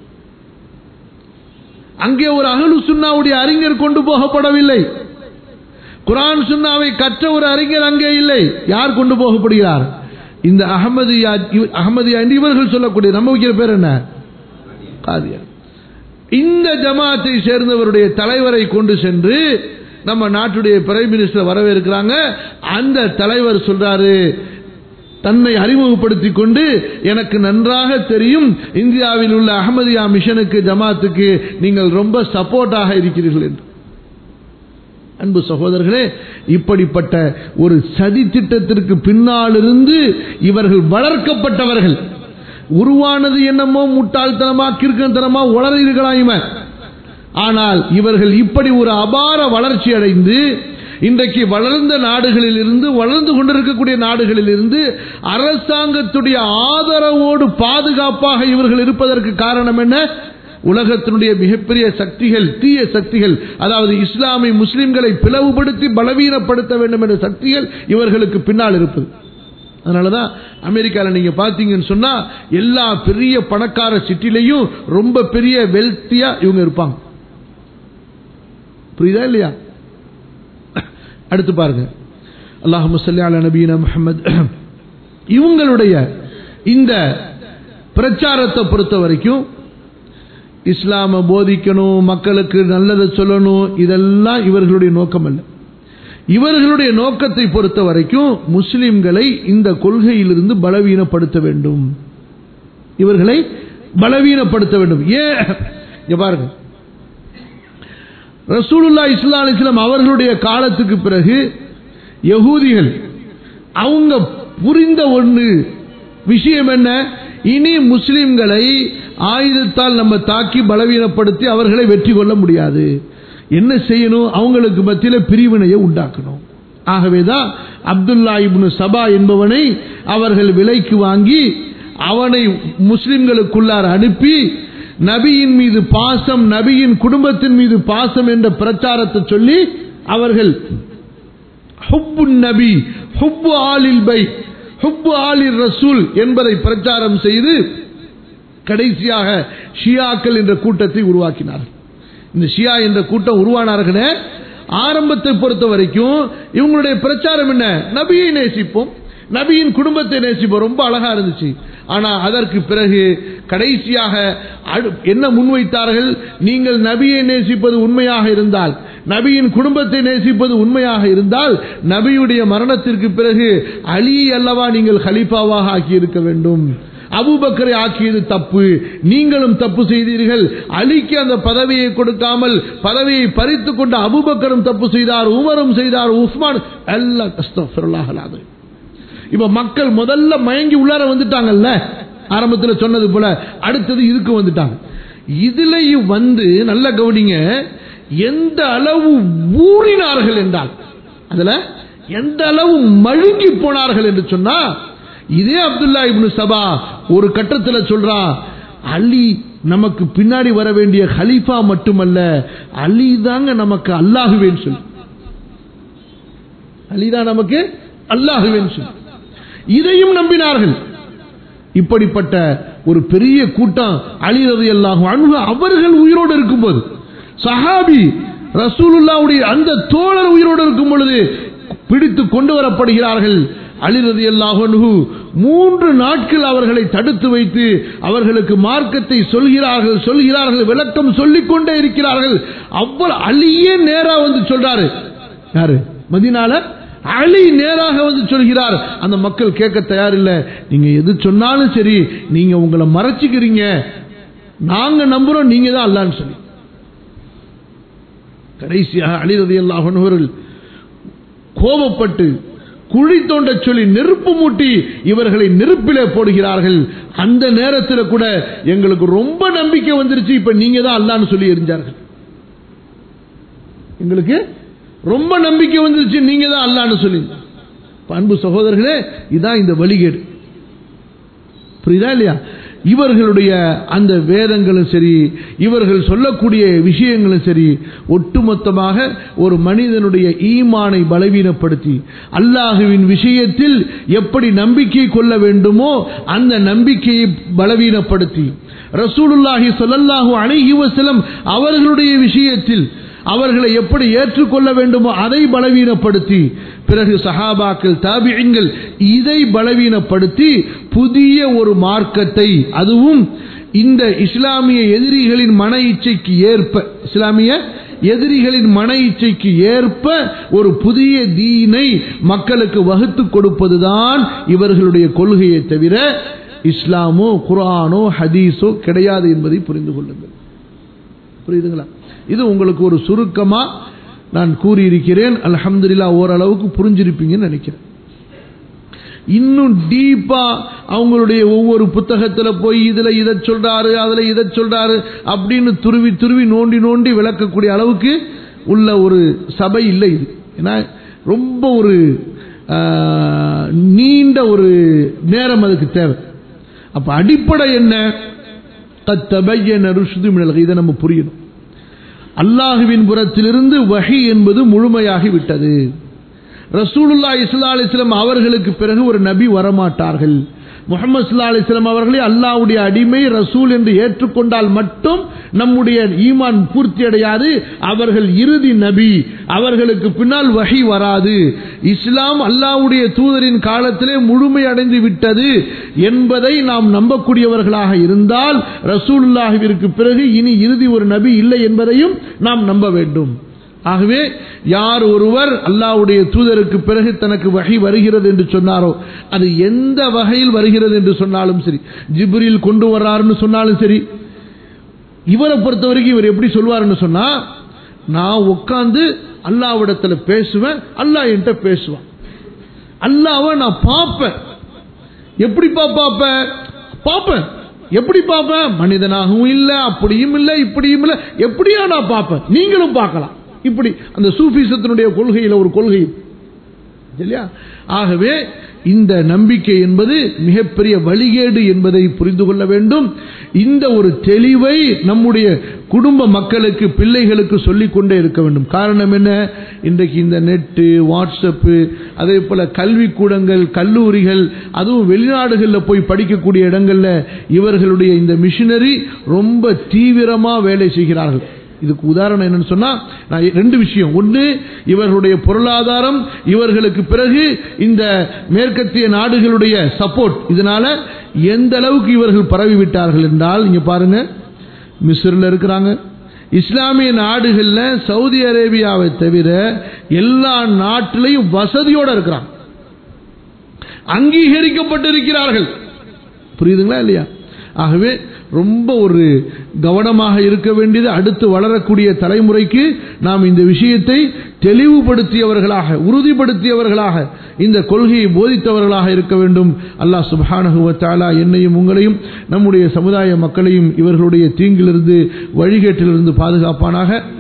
அங்கே ஒரு அகலு சுன்னாவுடைய அறிஞர் கொண்டு போகப்படவில்லை குரான் சுன்னாவை கற்ற ஒரு அறிஞர் அங்கே இல்லை யார் கொண்டு போகப்படுகிறார் இந்த அகமதியா இவ- அகமதியா என்று இவர்கள் சொல்லக்கூடிய நம்ம வைக்கிற பேர் என்ன காதியா இந்த ஜமாத்தை சேர்ந்தவருடைய தலைவரை கொண்டு சென்று நம்ம நாட்டுடைய பிரைம் மினிஸ்டர் வரவேற்கிறாங்க அந்த தலைவர் சொல்றாரு தன்னை அறிமுகப்படுத்திக் கொண்டு எனக்கு நன்றாக தெரியும் இந்தியாவில் உள்ள அகமதியா மிஷனுக்கு ஜமாத்துக்கு நீங்கள் ரொம்ப சப்போர்ட்டாக இருக்கிறீர்கள் என்று அன்பு சகோதரர்களே இப்படிப்பட்ட ஒரு சதி திட்டத்திற்கு பின்னாலிருந்து இவர்கள் வளர்க்கப்பட்டவர்கள் உருவானது என்னமோ முட்டாள்தனமா கிறுக்கத்தனமா உளறி இருக்கலாம் இவன் ஆனால் இவர்கள் இப்படி ஒரு அபார வளர்ச்சி அடைந்து இன்றைக்கு வளர்ந்த நாடுகளில் இருந்து வளர்ந்து கொண்டிருக்கக்கூடிய நாடுகளில் இருந்து அரசாங்கத்துடைய ஆதரவோடு பாதுகாப்பாக இவர்கள் இருப்பதற்கு காரணம் என்ன உலகத்தினுடைய மிகப்பெரிய சக்திகள் தீய சக்திகள் அதாவது இஸ்லாமிய முஸ்லிம்களை பிளவுபடுத்தி பலவீனப்படுத்த வேண்டும் என்ற சக்திகள் இவர்களுக்கு பின்னால் இருப்பது அதனாலதான் அமெரிக்காவில் நீங்க பாத்தீங்கன்னு சொன்னா எல்லா பெரிய பணக்கார சிட்டிலையும் ரொம்ப பெரிய வெல்த்தியா இவங்க இருப்பாங்க புரியுதா இல்லையா அடுத்து பாருங்க அல்லாஹு சொல்லி அல நபீன முஹம்மது இவங்களுடைய இந்த பிரச்சாரத்தை பொறுத்த வரைக்கும் இஸ்லாம போதிக்கணும் மக்களுக்கு நல்லதை சொல்லணும் இதெல்லாம் இவர்களுடைய நோக்கம் அல்ல இவர்களுடைய நோக்கத்தை பொறுத்த வரைக்கும் முஸ்லிம்களை இந்த கொள்கையிலிருந்து பலவீனப்படுத்த வேண்டும் இவர்களை பலவீனப்படுத்த வேண்டும் ஏன் இங்க பாருங்க ரசூலுல்லா இஸ்லா அலிஸ்லாம் அவர்களுடைய காலத்துக்கு பிறகு யகூதிகள் அவங்க புரிந்த ஒன்று விஷயம் என்ன இனி முஸ்லிம்களை ஆயுதத்தால் நம்ம தாக்கி பலவீனப்படுத்தி அவர்களை வெற்றி கொள்ள முடியாது என்ன செய்யணும் அவங்களுக்கு மத்தியில் பிரிவினையை உண்டாக்கணும் ஆகவேதான் அப்துல்லா இப்னு சபா என்பவனை அவர்கள் விலைக்கு வாங்கி அவனை முஸ்லிம்களுக்குள்ளார் அனுப்பி நபியின் மீது பாசம் நபியின் குடும்பத்தின் மீது பாசம் என்ற பிரச்சாரத்தை சொல்லி அவர்கள் ஹுப்பு நபி ஹுப்பு ஆலில் பை ஹுப்பு ஆலில் ரசூல் என்பதை பிரச்சாரம் செய்து கடைசியாக ஷியாக்கள் என்ற கூட்டத்தை உருவாக்கினார்கள் இந்த ஷியா என்ற கூட்டம் உருவானார்களே ஆரம்பத்தை பொறுத்த வரைக்கும் இவங்களுடைய பிரச்சாரம் என்ன நபியை நேசிப்போம் நபியின் குடும்பத்தை நேசிப்போம் ரொம்ப அழகா இருந்துச்சு ஆனா அதற்கு பிறகு கடைசியாக அடு- என்ன முன்வைத்தார்கள் நீங்கள் நபியை நேசிப்பது உண்மையாக இருந்தால் நபியின் குடும்பத்தை நேசிப்பது உண்மையாக இருந்தால் நபியுடைய மரணத்திற்கு பிறகு அலி அல்லவா நீங்கள் ஹலீஃபாவாக ஆக்கி இருக்க வேண்டும் அபூபக்கரை ஆக்கியது தப்பு நீங்களும் தப்பு செய்தீர்கள் அலிக்கு அந்த பதவியை கொடுக்காமல் பதவியை பறித்து கொண்ட அபூபக்கரும் தப்பு செய்தார் உமரும் செய்தார் உஸ்மான் எல்லாம் அஸ்தக்ஃபிருல்லாஹ் இப்ப மக்கள் முதல்ல மயங்கி உள்ளார வந்துட்டாங்கல்ல ஆரம்பத்தில் சொன்னது போல அடுத்தது இதுக்கு வந்துட்டாங்க இதுலயும் வந்து நல்ல கவனிங்க எந்த அளவு ஊறினார்கள் என்றால் அதுல எந்த அளவு மழுங்கி போனார்கள் என்று சொன்னா இதே அப்துல்லா இப்னு சபா ஒரு கட்டத்தில் சொல்றான் அலி நமக்கு பின்னாடி வர வேண்டிய ஹலீஃபா மட்டுமல்ல அலி தாங்க நமக்கு அல்லாஹுவேன்னு சொல்லி அலிதான் நமக்கு அல்லாஹுவேன்னு சொல்லி இதையும் நம்பினார்கள் இப்படிப்பட்ட ஒரு பெரிய கூட்டம் அலி ரதி அல்லாஹும் அன்பு அவர்கள் உயிரோடு இருக்கும்போது சஹாபி ரசூலுல்லாவுடைய அந்த தோழர் உயிரோடு இருக்கும் பொழுது பிடித்து கொண்டு வரப்படுகிறார்கள் அலிரதி அல்லாஹு மூன்று நாட்கள் அவர்களை தடுத்து வைத்து அவர்களுக்கு மார்க்கத்தை சொல்கிறார்கள் சொல்கிறார்கள் விளக்கம் சொல்லிக் கொண்டே இருக்கிறார்கள் அவ்வளவு அலியே நேரா வந்து சொல்றாரு யாரு மதினால அலி நேராக வந்து சொல்கிறார் அந்த மக்கள் கேட்க தயாரில்லை நீங்க எது சொன்னாலும் சரி நீங்க உங்களை மறைச்சிக்கிறீங்க நாங்க நம்புறோம் நீங்க தான் அல்லான்னு சொல்லி கடைசியாக அலிரதி அல்லாஹர்கள் கோபப்பட்டு குழி தோண்ட சொல்லி நெருப்பு மூட்டி இவர்களை நெருப்பிலே போடுகிறார்கள் அந்த நேரத்தில் கூட எங்களுக்கு ரொம்ப நம்பிக்கை வந்துருச்சு இப்ப நீங்க தான் அல்லான்னு சொல்லி எரிஞ்சார்கள் எங்களுக்கு ரொம்ப நம்பிக்கை வந்துருச்சு நீங்க தான் அல்லான்னு சொல்லி அன்பு சகோதரர்களே இதான் இந்த வழிகேடு புரியுதா இல்லையா இவர்களுடைய அந்த வேதங்களும் சரி இவர்கள் சொல்லக்கூடிய விஷயங்களும் சரி ஒட்டுமொத்தமாக ஒரு மனிதனுடைய ஈமானை பலவீனப்படுத்தி அல்லாஹுவின் விஷயத்தில் எப்படி நம்பிக்கை கொள்ள வேண்டுமோ அந்த நம்பிக்கையை பலவீனப்படுத்தி ரசூலுல்லாஹி சொல்லல்லாஹு அணைகி வசலம் அவர்களுடைய விஷயத்தில் அவர்களை எப்படி ஏற்றுக்கொள்ள வேண்டுமோ அதை பலவீனப்படுத்தி பிறகு சஹாபாக்கள் தாபியங்கள் இதை பலவீனப்படுத்தி புதிய ஒரு மார்க்கத்தை அதுவும் இந்த இஸ்லாமிய எதிரிகளின் மன இச்சைக்கு ஏற்ப இஸ்லாமிய எதிரிகளின் மன இச்சைக்கு ஏற்ப ஒரு புதிய தீனை மக்களுக்கு வகுத்து கொடுப்பதுதான் இவர்களுடைய கொள்கையை தவிர இஸ்லாமோ குரானோ ஹதீஸோ கிடையாது என்பதை புரிந்து கொள்ளுங்கள் புரியுதுங்களா இது உங்களுக்கு ஒரு சுருக்கமா நான் கூறியிருக்கிறேன் அலமதுல்லா ஓரளவுக்கு புரிஞ்சிருப்பீங்கன்னு நினைக்கிறேன் இன்னும் டீப்பா அவங்களுடைய ஒவ்வொரு புத்தகத்துல போய் இதுல இதை சொல்றாரு அதுல இதை சொல்றாரு அப்படின்னு துருவி துருவி நோண்டி நோண்டி விளக்கக்கூடிய அளவுக்கு உள்ள ஒரு சபை இல்லை இது ஏன்னா ரொம்ப ஒரு நீண்ட ஒரு நேரம் அதுக்கு தேவை அப்ப அடிப்படை என்ன தத்தபையன ருஷ்து மினல் இதை நம்ம புரியணும் அல்லாஹுவின் புறத்திலிருந்து வகை என்பது முழுமையாகி விட்டது ரசூலுல்லா இஸ்லா அலிஸ்லாம் அவர்களுக்கு பிறகு ஒரு நபி வரமாட்டார்கள் முகமது சுல்லா அலிஸ்லாம் அவர்களே அல்லாவுடைய அடிமை ரசூல் என்று ஏற்றுக்கொண்டால் மட்டும் நம்முடைய ஈமான் பூர்த்தி அடையாது அவர்கள் இறுதி நபி அவர்களுக்கு பின்னால் வகை வராது இஸ்லாம் அல்லாவுடைய தூதரின் காலத்திலே முழுமை அடைந்து விட்டது என்பதை நாம் நம்பக்கூடியவர்களாக இருந்தால் ரசூலுல்லாஹிற்கு பிறகு இனி இறுதி ஒரு நபி இல்லை என்பதையும் நாம் நம்ப வேண்டும் ஆகவே யார் ஒருவர் அல்லாவுடைய தூதருக்கு பிறகு தனக்கு வகை வருகிறது என்று சொன்னாரோ அது எந்த வகையில் வருகிறது என்று சொன்னாலும் சரி ஜிப்ரில் கொண்டு வர்றாருன்னு சொன்னாலும் சரி இவரை பொறுத்த வரைக்கும் இவர் எப்படி சொல்வாருன்னு சொன்னா நான் உட்காந்து அல்லாவிடத்துல பேசுவேன் அல்லாஹ் என்கிட்ட பேசுவான் அல்லாவை நான் பார்ப்பேன் எப்படிப்பா பார்ப்பேன் பார்ப்பேன் எப்படி பார்ப்பேன் மனிதனாகவும் இல்லை அப்படியும் இல்லை இப்படியும் இல்லை எப்படியா நான் பார்ப்பேன் நீங்களும் பார்க்கலாம் இப்படி அந்த சூஃபிசத்தினுடைய கொள்கையில் ஒரு கொள்கை இல்லையா ஆகவே இந்த நம்பிக்கை என்பது மிகப்பெரிய வழிகேடு என்பதை புரிந்து கொள்ள வேண்டும் இந்த ஒரு தெளிவை நம்முடைய குடும்ப மக்களுக்கு பிள்ளைகளுக்கு சொல்லிக் கொண்டே இருக்க வேண்டும் காரணம் என்ன இன்றைக்கு இந்த நெட்டு வாட்ஸ்அப்பு அதே போல கல்விக்கூடங்கள் கல்லூரிகள் அதுவும் வெளிநாடுகளில் போய் படிக்கக்கூடிய இடங்கள்ல இவர்களுடைய இந்த மிஷினரி ரொம்ப தீவிரமா வேலை செய்கிறார்கள் இதுக்கு உதாரணம் என்னன்னு சொன்னா நான் ரெண்டு விஷயம் ஒன்று இவர்களுடைய பொருளாதாரம் இவர்களுக்கு பிறகு இந்த மேற்கத்திய நாடுகளுடைய சப்போர்ட் இதனால எந்த அளவுக்கு இவர்கள் பரவி விட்டார்கள் என்றால் இங்க பாருங்க மிஸ்ரில் இருக்கிறாங்க இஸ்லாமிய நாடுகள்ல சவுதி அரேபியாவை தவிர எல்லா நாட்டிலையும் வசதியோட இருக்கிறாங்க அங்கீகரிக்கப்பட்டிருக்கிறார்கள் புரியுதுங்களா இல்லையா ஆகவே ரொம்ப ஒரு கவனமாக இருக்க வேண்டியது அடுத்து வளரக்கூடிய தலைமுறைக்கு நாம் இந்த விஷயத்தை தெளிவுபடுத்தியவர்களாக உறுதிப்படுத்தியவர்களாக இந்த கொள்கையை போதித்தவர்களாக இருக்க வேண்டும் அல்லாஹ் சுபானகுவத்தாலா என்னையும் உங்களையும் நம்முடைய சமுதாய மக்களையும் இவர்களுடைய தீங்கிலிருந்து வழிகேட்டிலிருந்து பாதுகாப்பானாக